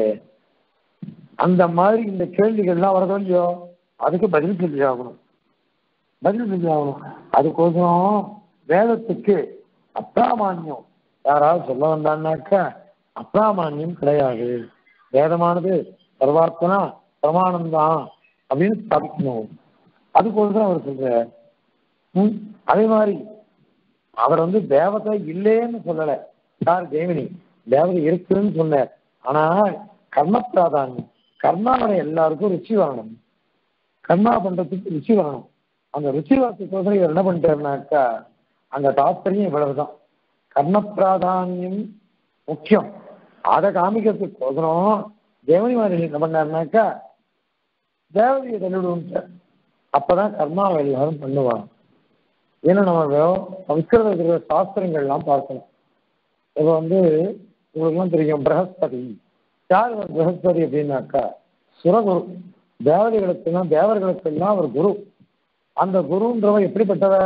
அந்த மாதிரி இந்த கேள்விகள்லாம் வரதோ இல்லையோ அதுக்கு பதில் சொல்லி ஆகணும் பதில் சொல்லி ஆகணும் அதுக்கோசரம் வேதத்துக்கு அப்பிராமான்யம் யாராவது சொல்ல வந்தான்னாக்கா அப்பிராமான்யம் கிடையாது வேதமானது சர்வார்த்தனா பிரமாணம் தான் அப்படின்னு ஸ்தாபிக்கணும் அதுக்கோசரம் அவர் சொல்றார் ம், அதே மாதிரி அவர் வந்து தேவதை இல்லைன்னு சொல்லல யார் தேவினி தேவதை இருக்குன்னு சொன்னார் ஆனா கர்ம பிராதானியம் கர்மாவோட எல்லாருக்கும் ருச்சி வரணும் கர்மா பண்றதுக்கு ருச்சி வரணும் அந்த ருச்சி வரத்துக்கோசரம் இவர் என்ன பண்ணிட்டாருனாக்கா அந்த தாத்பரியம் இவ்வளவுதான் கர்ம பிராதானியம் முக்கியம் அதை காமிக்கிறதுக்கோசரம் தேவனி மாதிரி என்ன பண்ணாருனாக்கா தேவதையை தள்ளிவிடுவோம் அப்பதான் கர்மாவை எல்லாரும் பண்ணுவாங்க ஏன்னா நம்ம வெறும் சம்ஸ்கிருதத்தில் இருக்கிற சாஸ்திரங்கள்லாம் பார்க்கணும் இப்போ வந்து உங்களுக்குலாம் தெரியும் பிரகஸ்பதி யார் இவர் பிரகஸ்பதி அப்படின்னாக்கா சுரகுரு தேவதைகளுக்கெல்லாம் தேவர்களுக்கெல்லாம் அவர் குரு அந்த குருன்றவர் எப்படிப்பட்டவர்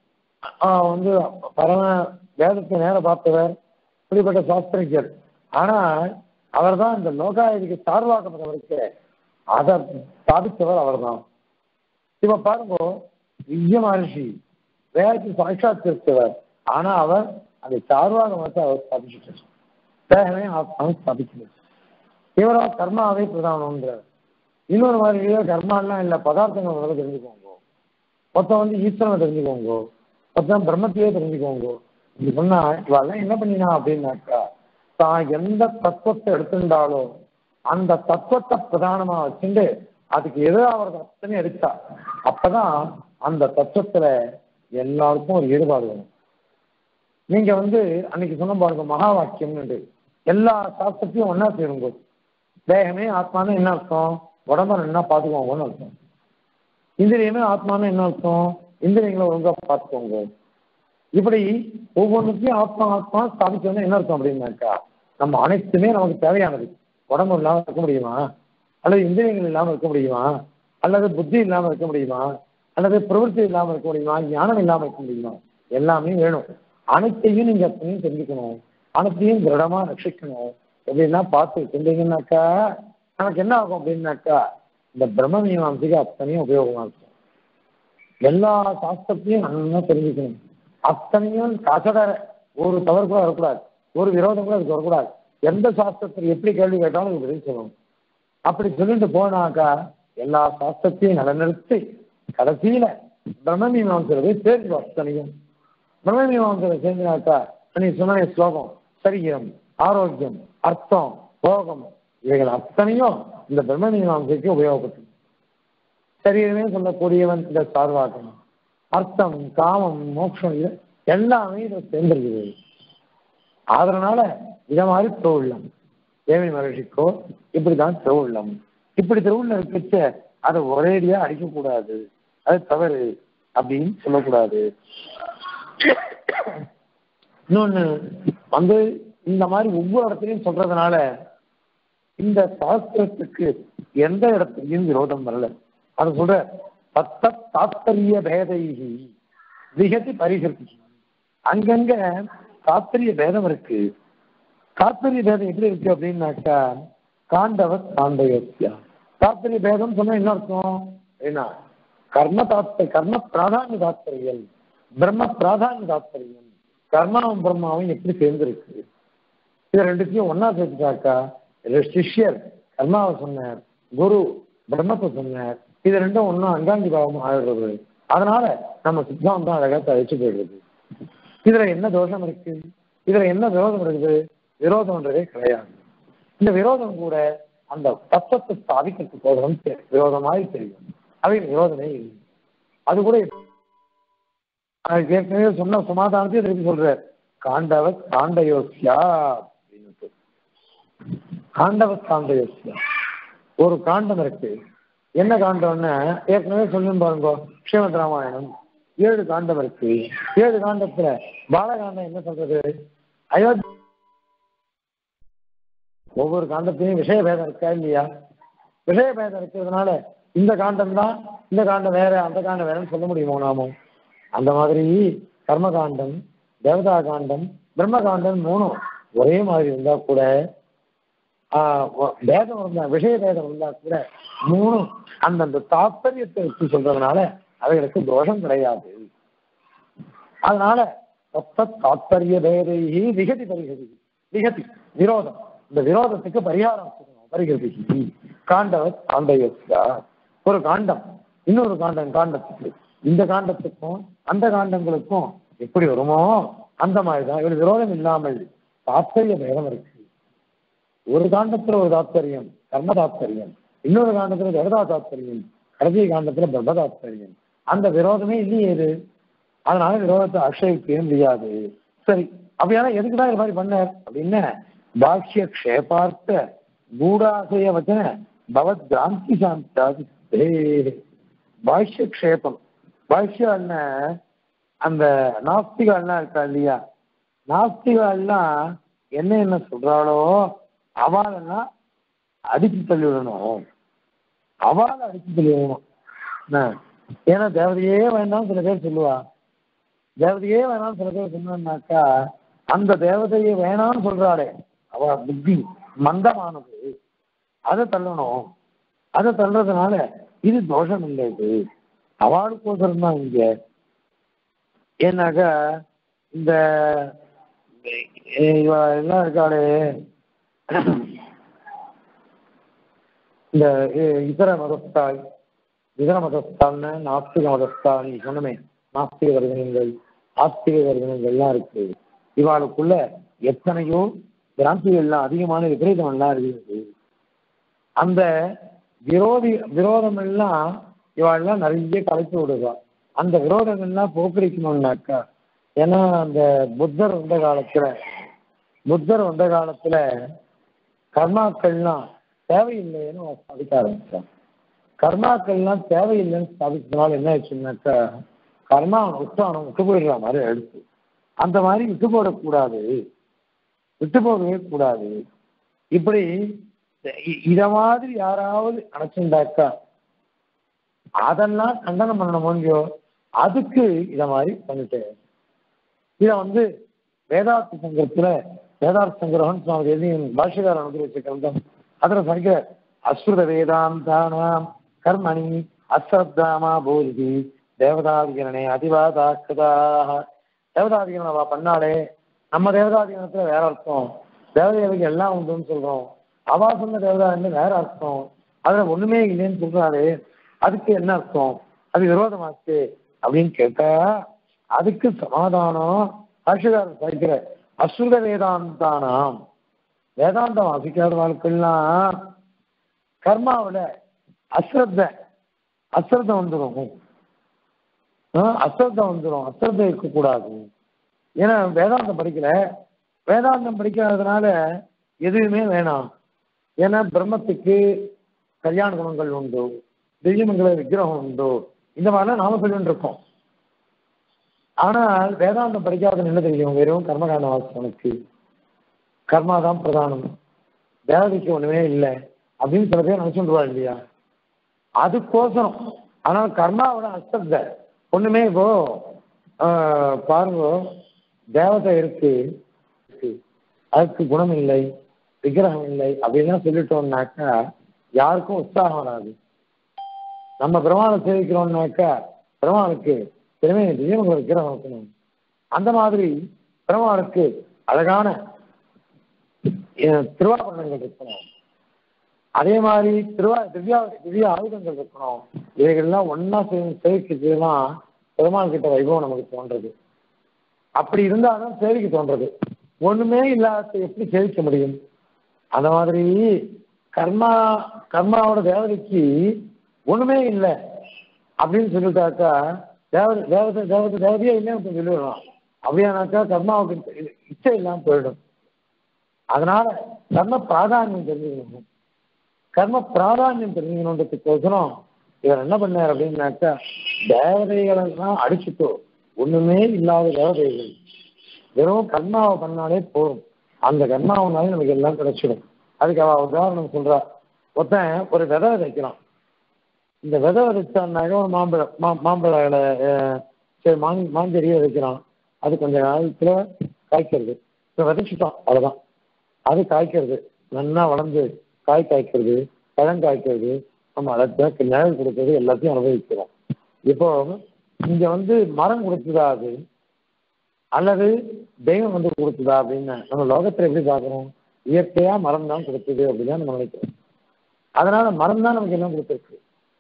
ஆஹ் வந்து பரம வேதத்தை நேர பார்த்தவர் இப்படிப்பட்ட சாஸ்திரிகர் ஆனால் அவர்தான் இந்த லோகாயுதிக்கு சார்வாக்கப்பட்டவருக்கு அதை ஸ்தாபித்தவர் அவர்தான் இப்ப பாருங்க விஜய மகர்ஷி வேதத்தை சாட்சாத்திருத்தவர் ஆனா அவர் அந்த சார்வாக மதத்தை அவர் ஸ்தாபிச்சுட்டார் தேகமே ஆத்மாவை ஸ்தாபிக்கிறார் இவரா கர்மாவே பிரதானம்ன்றார் இன்னொரு மாதிரி கர்மாலாம் இல்லை பதார்த்தங்கள் முதல்ல தெரிஞ்சுக்கோங்க மொத்தம் வந்து ஈஸ்வரனை தெரிஞ்சுக்கோங்க மொத்தம் பிரம்மத்தையே தெரிஞ்சுக்கோங்க இப்படி சொன்னா இவெல்லாம் என்ன பண்ணினா அப்படின்னாக்கா தான் எந்த தத்துவத்தை எடுத்துட்டாலோ அந்த தத்துவத்தை பிரதானமா வச்சுட்டு அதுக்கு எதிராக அவரது அத்தனை எடுத்தா அப்பதான் அந்த தத்துவத்துல எல்லாருக்கும் ஒரு ஈடுபாடு வரும் நீங்க வந்து அன்னைக்கு சொன்ன பாருங்க மகா வாக்கியம்னு எல்லா சாஸ்திரத்தையும் ஒன்னா சேருங்க தேகமே ஆத்மான்னு என்ன அர்த்தம் உடம்ப நல்லா பார்த்துக்கோங்கன்னு அர்த்தம் இந்திரியமே ஆத்மான்னு என்ன அர்த்தம் இந்திரியங்களை ஒழுங்கா பார்த்துக்கோங்க இப்படி ஒவ்வொன்றுத்தையும் ஆத்மா ஆத்மா ஸ்தாபிச்சோன்னா என்ன அர்த்தம் அப்படின்னாக்கா நம்ம அனைத்துமே நமக்கு தேவையானது உடம்பு இல்லாமல் இருக்க முடியுமா அல்லது இந்திரியங்கள் இல்லாமல் இருக்க முடியுமா அல்லது புத்தி இல்லாமல் இருக்க முடியுமா அல்லது பிரவൃத்தி இல்லாமல் இருக்க முடியுமா ஞானம் இல்லாமல் இருக்க முடியுமா எல்லாமே வேணும் அனைத்தையும் நீங்க அத்தனையும் தெரிஞ்சுக்கணும் அனைத்தையும் திருடமா ரட்சிக்கணும் எப்படின்னா பார்த்து செஞ்சீங்கன்னாக்கா நமக்கு என்ன ஆகும் அப்படின்னாக்கா இந்த பிரம்ம மீமாம்சைக்கு அத்தனையும் உபயோகமா இருக்கும் எல்லா சாஸ்திரத்தையும் நல்லா தெரிஞ்சுக்கணும் அத்தனையும் கசடர ஒரு தவறு கூட வரக்கூடாது ஒரு விரோதம் கூட அதுக்கு வரக்கூடாது எந்த சாஸ்திரத்தில் எப்படி கேள்வி கேட்டாலும் அதுக்கு பதில் சொல்லணும் அப்படி சொல்லிட்டு போனாக்கா எல்லா சாஸ்திரத்தையும் நிலநிறுத்தி கடைசியில பிரம்ம மீமாம்சரை சேர்ந்து அத்தனையும் பிரம்ம மீமாம்சரை சேர்ந்துனாக்கா நீ சொன்ன ஸ்லோகம் சரீரம் ஆரோக்கியம் அர்த்தம் போகம் இவைகள் அத்தனையும் இந்த பிரம்ம மீமாம்சைக்கு உபயோகப்பட்டது சரீரமே சொல்லக்கூடியவன் இந்த சார்வாகம் அர்த்தம் காமம் மோட்சம் இது எல்லாமே இதை சேர்ந்திருக்குது அதனால இத மாதிரி திருவுள்ளம் தேவி மகிழ்ச்சிக்கோ இப்படிதான் திருவுள்ளம் இப்படி திருவுள்ளம் இருக்கச்ச அதை ஒரேடியா அடிக்கக்கூடாது அது தவறு அப்படின்னு சொல்லக்கூடாது இன்னொன்னு வந்து இந்த மாதிரி ஒவ்வொரு இடத்துலையும் சொல்றதுனால இந்த சாஸ்திரத்துக்கு எந்த இடத்துலையும் விரோதம் வரல அது சொல்ற தத்த தாத்பரிய பேதைகி விகதி பரிகதி அங்கங்க தாத்பரிய பேதம் இருக்கு தாத்பரிய பேதம் எப்படி இருக்கு அப்படின்னாக்கா காண்டவ காண்டயோக்கியா தாத்பரிய பேதம் சொன்னா என்ன அர்த்தம் என்ன கர்ம தாத்பரிய கர்ம பிராதானிய தாத்பரியம் பிரம்ம பிராதானிய தாத்பரியம் கர்மாவும் பிரம்மாவும் எப்படி சேர்ந்திருக்கு இது ரெண்டுத்தையும் ஒன்னா சேர்த்துட்டாக்கா சிஷ்யர் கர்மாவை சொன்னார் குரு பிரம்மத்தை சொன்னார் இது ரெண்டும் ஒன்றும் அங்காங்கி பாவம் ஆயிடுறது அதனால நம்ம சித்தாந்தம் அழகா தழிச்சு போயிடுது இதுல என்ன தோஷம் இருக்கு இதுல என்ன விரோதம் இருக்குது விரோதம்ன்றதே கிடையாது இந்த விரோதம் கூட அந்த தத்துவத்தை ஸ்தாபிக்கிறதுக்கு போகணும் விரோதமாய் தெரியும் அவை விரோதமே இல்லை அது கூட ஏற்கனவே சொன்ன சமாதானத்தையும் திருப்பி சொல்ற காண்டவ காண்டயோசியா அப்படின்னு காண்டவ காண்டயோசியா ஒரு காண்டம் இருக்கு என்ன காண்டம்னு ஏற்கனவே சொல்லும் பாருங்க ஸ்ரீமத் ராமாயணம் ஏழு காண்டம் இருக்கு ஏழு காண்டத்துல பாலகாண்டம் என்ன சொல்றது அயோத்தி ஒவ்வொரு காண்டத்திலையும் விஷய பேதம் இருக்கா இல்லையா விஷய பேதம் இருக்கிறதுனால இந்த காண்டம் தான் இந்த காண்டம் வேற அந்த காண்டம் வேறன்னு சொல்ல முடியுமோ நாமும் அந்த மாதிரி கர்ம காண்டம் தேவதா காண்டம் பிரம்ம காண்டம் மூணும் ஒரே மாதிரி இருந்தா கூட பேதம் இருந்தா விஷய பேதம் இருந்தா கூட மூணும் அந்தந்த தாற்பயத்தை வச்சு சொல்றதுனால அவைகளுக்கு தோஷம் கிடையாது அதனால தாத்பரிய பேதைகி விகதி பரிகதி விகதி விரோதம் இந்த விரோதத்துக்கு பரிகாரம் பரிகதி காண்டவர் காண்டயோசியா ஒரு காண்டம் இன்னொரு காண்டம் காண்டத்துக்கு இந்த காண்டத்துக்கும் அந்த காண்டங்களுக்கும் எப்படி வருமோ அந்த மாதிரிதான் இவர் விரோதம் இல்லாமல் தாத்பரிய பேதம் இருக்கு ஒரு காண்டத்துல ஒரு தாத்பரியம் கர்ம தாத்பரியம் இன்னொரு காண்டத்துல ஜெகதா தாத்பரியம் கடைசி காண்டத்துல பிரம்ம தாத்பரியம் அந்த விரோதமே இல்லையே இது அதனால விரோதத்தை ஆட்சேபிக்கவே முடியாது சரி அப்படியானா எதுக்குதான் இது மாதிரி பண்ணார் அப்படின்னு பாஷ்ய க்ஷேபார்த்த கூடாசய வச்சன பவத் கிராந்தி சாந்தாதி பாஷ்ய க்ஷேபம் பாஷ்யம் அந்த நாஸ்திகள்லாம் இருக்கா இல்லையா நாஸ்திகள்லாம் என்ன என்ன சொல்றாளோ அவளெல்லாம் அடிச்சு தள்ளி விடணும் அவளை அடிச்சு தள்ளி விடணும் என்ன ஏன்னா தேவதையே வேண்டாம் சில பேர் சொல்லுவா தேவதையே வேணாம் சில பேர் சொன்னாக்கா அந்த தேவதையை வேணாம்னு சொல்றாளே அவ புத்தி மந்தமானது அதை தள்ளணும் அதை தள்ளுறதுனால இது தோஷம் இல்லை இது அவளுக்கோசரம் தான் இங்க ஏன்னாக்கா இந்த இவ எல்லாம் இருக்காளே இந்த இதர மதஸ்தாய் இதர மதஸ்தான்னு நாஸ்திக மதஸ்தான் சொன்னமே நாஸ்திக வர்த்தனங்கள் ஆஸ்திக வர்த்தனங்கள்லாம் இருக்கு இவாளுக்குள்ள எத்தனையோ பிராந்திகள்லாம் அதிகமான விபரீதம் இருக்குது அந்த விரோதி விரோதம் எல்லாம் இவாள்லாம் நிறைய கலைத்து விடுவா அந்த விரோதங்கள்லாம் போக்கடிக்கணும்னாக்கா ஏன்னா அந்த புத்தர் வந்த காலத்துல புத்தர் வந்த காலத்துல கர்மாக்கள்லாம் தேவையில்லைன்னு ஸ்தாபிக்க ஆரம்பிச்சான் கர்மாக்கள்லாம் தேவையில்லைன்னு ஸ்தாபிச்சதுனால என்ன ஆச்சுன்னாக்கா கர்மா விட்டு அவனை விட்டு போயிடுற மாதிரி எடுத்து அந்த மாதிரி விட்டு போடக்கூடாது விட்டு போகவே கூடாது இப்படி இத மாதிரி யாராவது நினைச்சுட்டாக்கா அதெல்லாம் கண்டனம் பண்ண முடியோ அதுக்கு இத மாதிரி பண்ணிட்டேன் இத வந்து வேதாந்த சங்கத்துல வேதார்த்த சங்கிரகம் சுவாமி எதையும் பாஷ்யகாரன் அனுகிரகிச்ச கிரந்தம் அதில் சங்க அஸ்ருத வேதாந்தானாம் கர்மணி அஸ்ரத்தாமா போதி தேவதாதிகரணே அதிவாதாக்கதாக தேவதாதிகரணம் அவ பண்ணாலே நம்ம தேவதாதிகரணத்துல வேற அர்த்தம் தேவதைகளுக்கு எல்லாம் உண்டுன்னு சொல்றோம் அவா சொன்ன தேவதாதின்னு வேற அர்த்தம் அதுல ஒண்ணுமே இல்லைன்னு சொல்றாரு அதுக்கு என்ன அர்த்தம் அது விரோதமாச்சு அப்படின்னு கேட்டா அதுக்கு சமாதானம் பாஷகாரர் சாய்க்கிற அசுர வேதாந்தானாம் வேதாந்தம் வாசிக்காத வாழ்க்கைலாம் கர்மாவில் அஸ்ரத்த அஸ்ரத்தம் வந்துடும் அஸ்ரத்தம் வந்துடும் அஸ்ரத்தம் இருக்கக்கூடாது ஏன்னா வேதாந்தம் படிக்கல வேதாந்தம் படிக்காததுனால எதுவுமே வேணாம் ஏன்னா பிரம்மத்துக்கு கல்யாண குணங்கள் உண்டு திவ்யமங்கல விக்கிரகம் உண்டு இந்த மாதிரிலாம் நாம சொல்லிட்டு இருக்கோம் ஆனால் வேதாந்தம் படிக்காத என்ன தெரியும் வெறும் கர்மகாண்ட வாசனுக்கு கர்மா தான் பிரதானம் தேவதைக்கு ஒண்ணுமே இல்லை அப்படின்னு சில பேர் நினைச்சுருவா இல்லையா அதுக்கோசரம் ஆனால் கர்மாவோட அஸ்தப்த ஒண்ணுமே இப்போ ஆஹ், பாருங்க தேவதை இருக்கு இருக்கு. அதுக்கு குணம் இல்லை விக்கிரகம் இல்லை அப்படின்லாம் சொல்லிட்டோம்னாக்கா யாருக்கும் உற்சாகம் வராது நம்ம பெருமாளை சேவிக்கிறோம்னாக்கா பெருமாளுக்கு திறமை திவ்யமங்கள விக்கிரகம் இருக்கணும் அந்த மாதிரி பெருமாளுக்கு அழகான அஹ், திருவாபரணங்கள் இருக்கணும் அதே மாதிரி திருவா திவ்யா திவ்ய ஆயுதங்கள் இருக்கணும் இவைகள்லாம் ஒன்னா சேவிக்கிறதுலாம் பெருமாள் கிட்ட வைபவம் நமக்கு தோன்றது அப்படி இருந்தாலும் சேவிக்க தோன்றது ஒண்ணுமே இல்லாத எப்படி சேவிக்க முடியும் அந்த மாதிரி கர்மா கர்மாவோட தேவதைக்கு ஒண்ணுமே இல்லை அப்படின்னு சொல்லிட்டாக்கா தேவதை தேவதை தேவதை தேவதையே இல்லைன்னு சொல்லிடலாம் அப்படியானாக்கா கர்மாவுக்கு இ- இச்சை இல்லாம போயிடும் அதனால கர்ம பிராதானியம் தெரிஞ்சுக்கணும் கர்ம பிராதானியம் தெரிஞ்சுக்கணுன்றதுக்கோசரம் இவர் என்ன பண்ணார் அப்படின்னாக்கா தேவதைகளெல்லாம் அடிச்சுட்டோ ஒண்ணுமே இல்லாத தேவதைகள் வெறும் கர்மாவை பண்ணாலே போதும் அந்த கர்மாவனாலே நமக்கு எல்லாம் கிடைச்சிடும் அதுக்கு அவ உதாரணம் சொல்றா ஒருத்தன் ஒரு விதை விதைக்கிறான் இந்த விதை விதைச்சான்னாக்க ஒரு மாம்பழ மா மாம்பழ இலை, அஹ், சரி மாங் மாஞ்செடியை விதைக்கிறான் அது கொஞ்ச காலத்துல காய்க்கிறது இப்போ விதைச்சிட்டோம் அவ்வளவுதான் அது காய்க்கிறது நல்லா வளர்ந்து காய் காய்க்கிறது பழம் காய்க்கிறது நம்ம அதை நிழல் கொடுக்கறது எல்லாத்தையும் அனுபவிக்கிறோம் இப்போ இங்க வந்து மரம் கொடுத்ததா அது அல்லது தெய்வம் வந்து கொடுத்ததா அப்படின்னு நம்ம லோகத்துல எப்படி பார்க்கறோம் இயற்கையா மரம் தான் கொடுத்தது அப்படின்னு தான் நம்ம நினைக்கிறோம் அதனால மரம் தான் நமக்கு எல்லாம் கொடுத்துருக்கு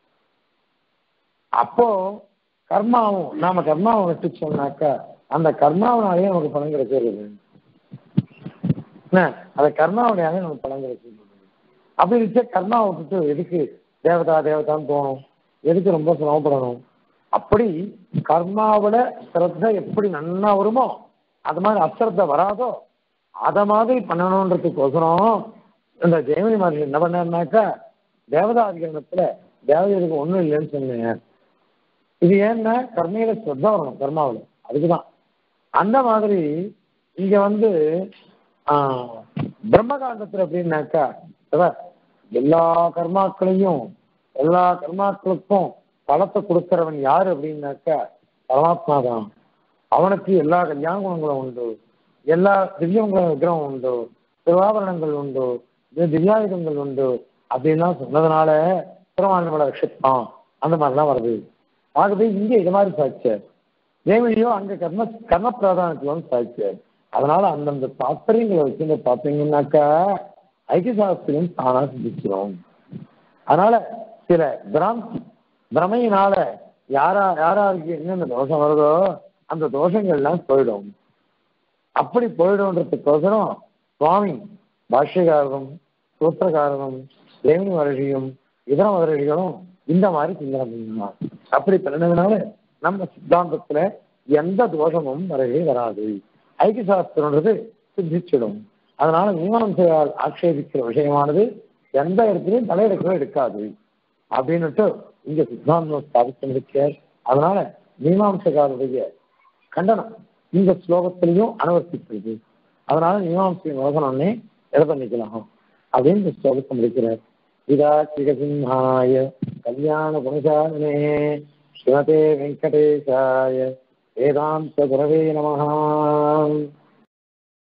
அப்போ கர்மாவும் நாம கர்மாவை விட்டுச்சோம்னாக்கா அந்த கர்மாவனாலேயே நமக்கு பலன் கிடைக்கிறது என்ன அந்த கர்மாவனாலே நமக்கு பலன் கிடைக்கிறது அப்படி இருந்துச்சு கர்மாவை விட்டுட்டு எதுக்கு தேவதா தேவதான்னு தோணும் எதுக்கு ரொம்ப சிரமப்படணும் அப்படி கர்மாவோட சிரத்த எப்படி நன்னா வருமோ அது மாதிரி அசிரத்த வராதோ அத மாதிரி பண்ணணுன்றதுக்கோசரம் இந்த ஜெயமணி மாதிரி என்ன பண்ணாருனாக்கா தேவதாதிகரணத்துல தேவதைகளுக்கு ஒண்ணும் இல்லைன்னு சொன்னேன் இது ஏன்னா கர்மையில ஸ்ரத்தா வரணும் கர்மாவில் அதுக்குதான் அந்த மாதிரி இங்க வந்து ஆஹ், பிரம்மகாண்டத்துல எப்படின்னாக்கா அதான் எல்லா கர்மாக்களையும் எல்லா கர்மாக்களுக்கும் பலத்தை கொடுக்கிறவன் யாரு அப்படின்னாக்கா பரமாத்மா தான் அவனுக்கு எல்லா கல்யாண குணங்களும் உண்டு எல்லா திவ்யங்க விக்கிரகம் உண்டு திருவாபரணங்கள் உண்டு தி- திவ்யாயுதங்கள் உண்டு அப்படின்லாம் சொன்னதுனால பெருமாள் நம்மளை ரட்சிப்பான் அந்த மாதிரிலாம் வருது ஆகவே இங்க இது மாதிரி சாட்சியார் தேவனியோ அங்க கர்ம கர்ம பிராதானத்துவம் சாட்சியார் அதனால அந்தந்த தாத்பரியங்களை வச்சு பார்த்தீங்கன்னாக்கா ஐக்கியசாஸ்திரம் தானா சிந்திக்கிறோம் அதனால சில பிராந்தி பிரமையினால யாரா யாராருக்கு என்னென்ன தோஷம் வருதோ அந்த தோஷங்கள்லாம் போயிடும் அப்படி போயிடும்ன்றதுக்கோசரம் சுவாமி பாஷ்யகாரரும் சூத்திரகாரரும் தேவினி மகர்ஷியும் இதர மகர்ஷிகளும் இந்த மாதிரி சிந்தனை பண்ணினார் அப்படி பண்ணினதுனால நம்ம சித்தாந்தத்துல எந்த தோஷமும் வரவே வராது ஐக்கிய சாஸ்திரம்ன்றது சித்திச்சிடும் அதனால மீமாம்சையால் ஆட்சேபிக்கிற விஷயமானது எந்த இடத்துலையும் தலையெடுக்கவே எடுக்காது அப்படின்னுட்டு இங்க சித்தாந்தம் ஸ்தாபித்திருக்கார் அதனால மீமாம்சகாருடைய கண்டனம் இந்த ஸ்லோகத்திலையும் அனுவர்த்திக்கிறது அதனால மீமாம்சை நோகனம்னே எதை பண்ணிக்கலாம் அப்படின்னு இந்த ஸ்லோகத்தை முடிக்கிறார் இதா சிகசிம்ஹாய கல்யாண குணசாலினே ஸ்ரீமதே வெங்கடேசாய வேதாந்த குரவே நமஹா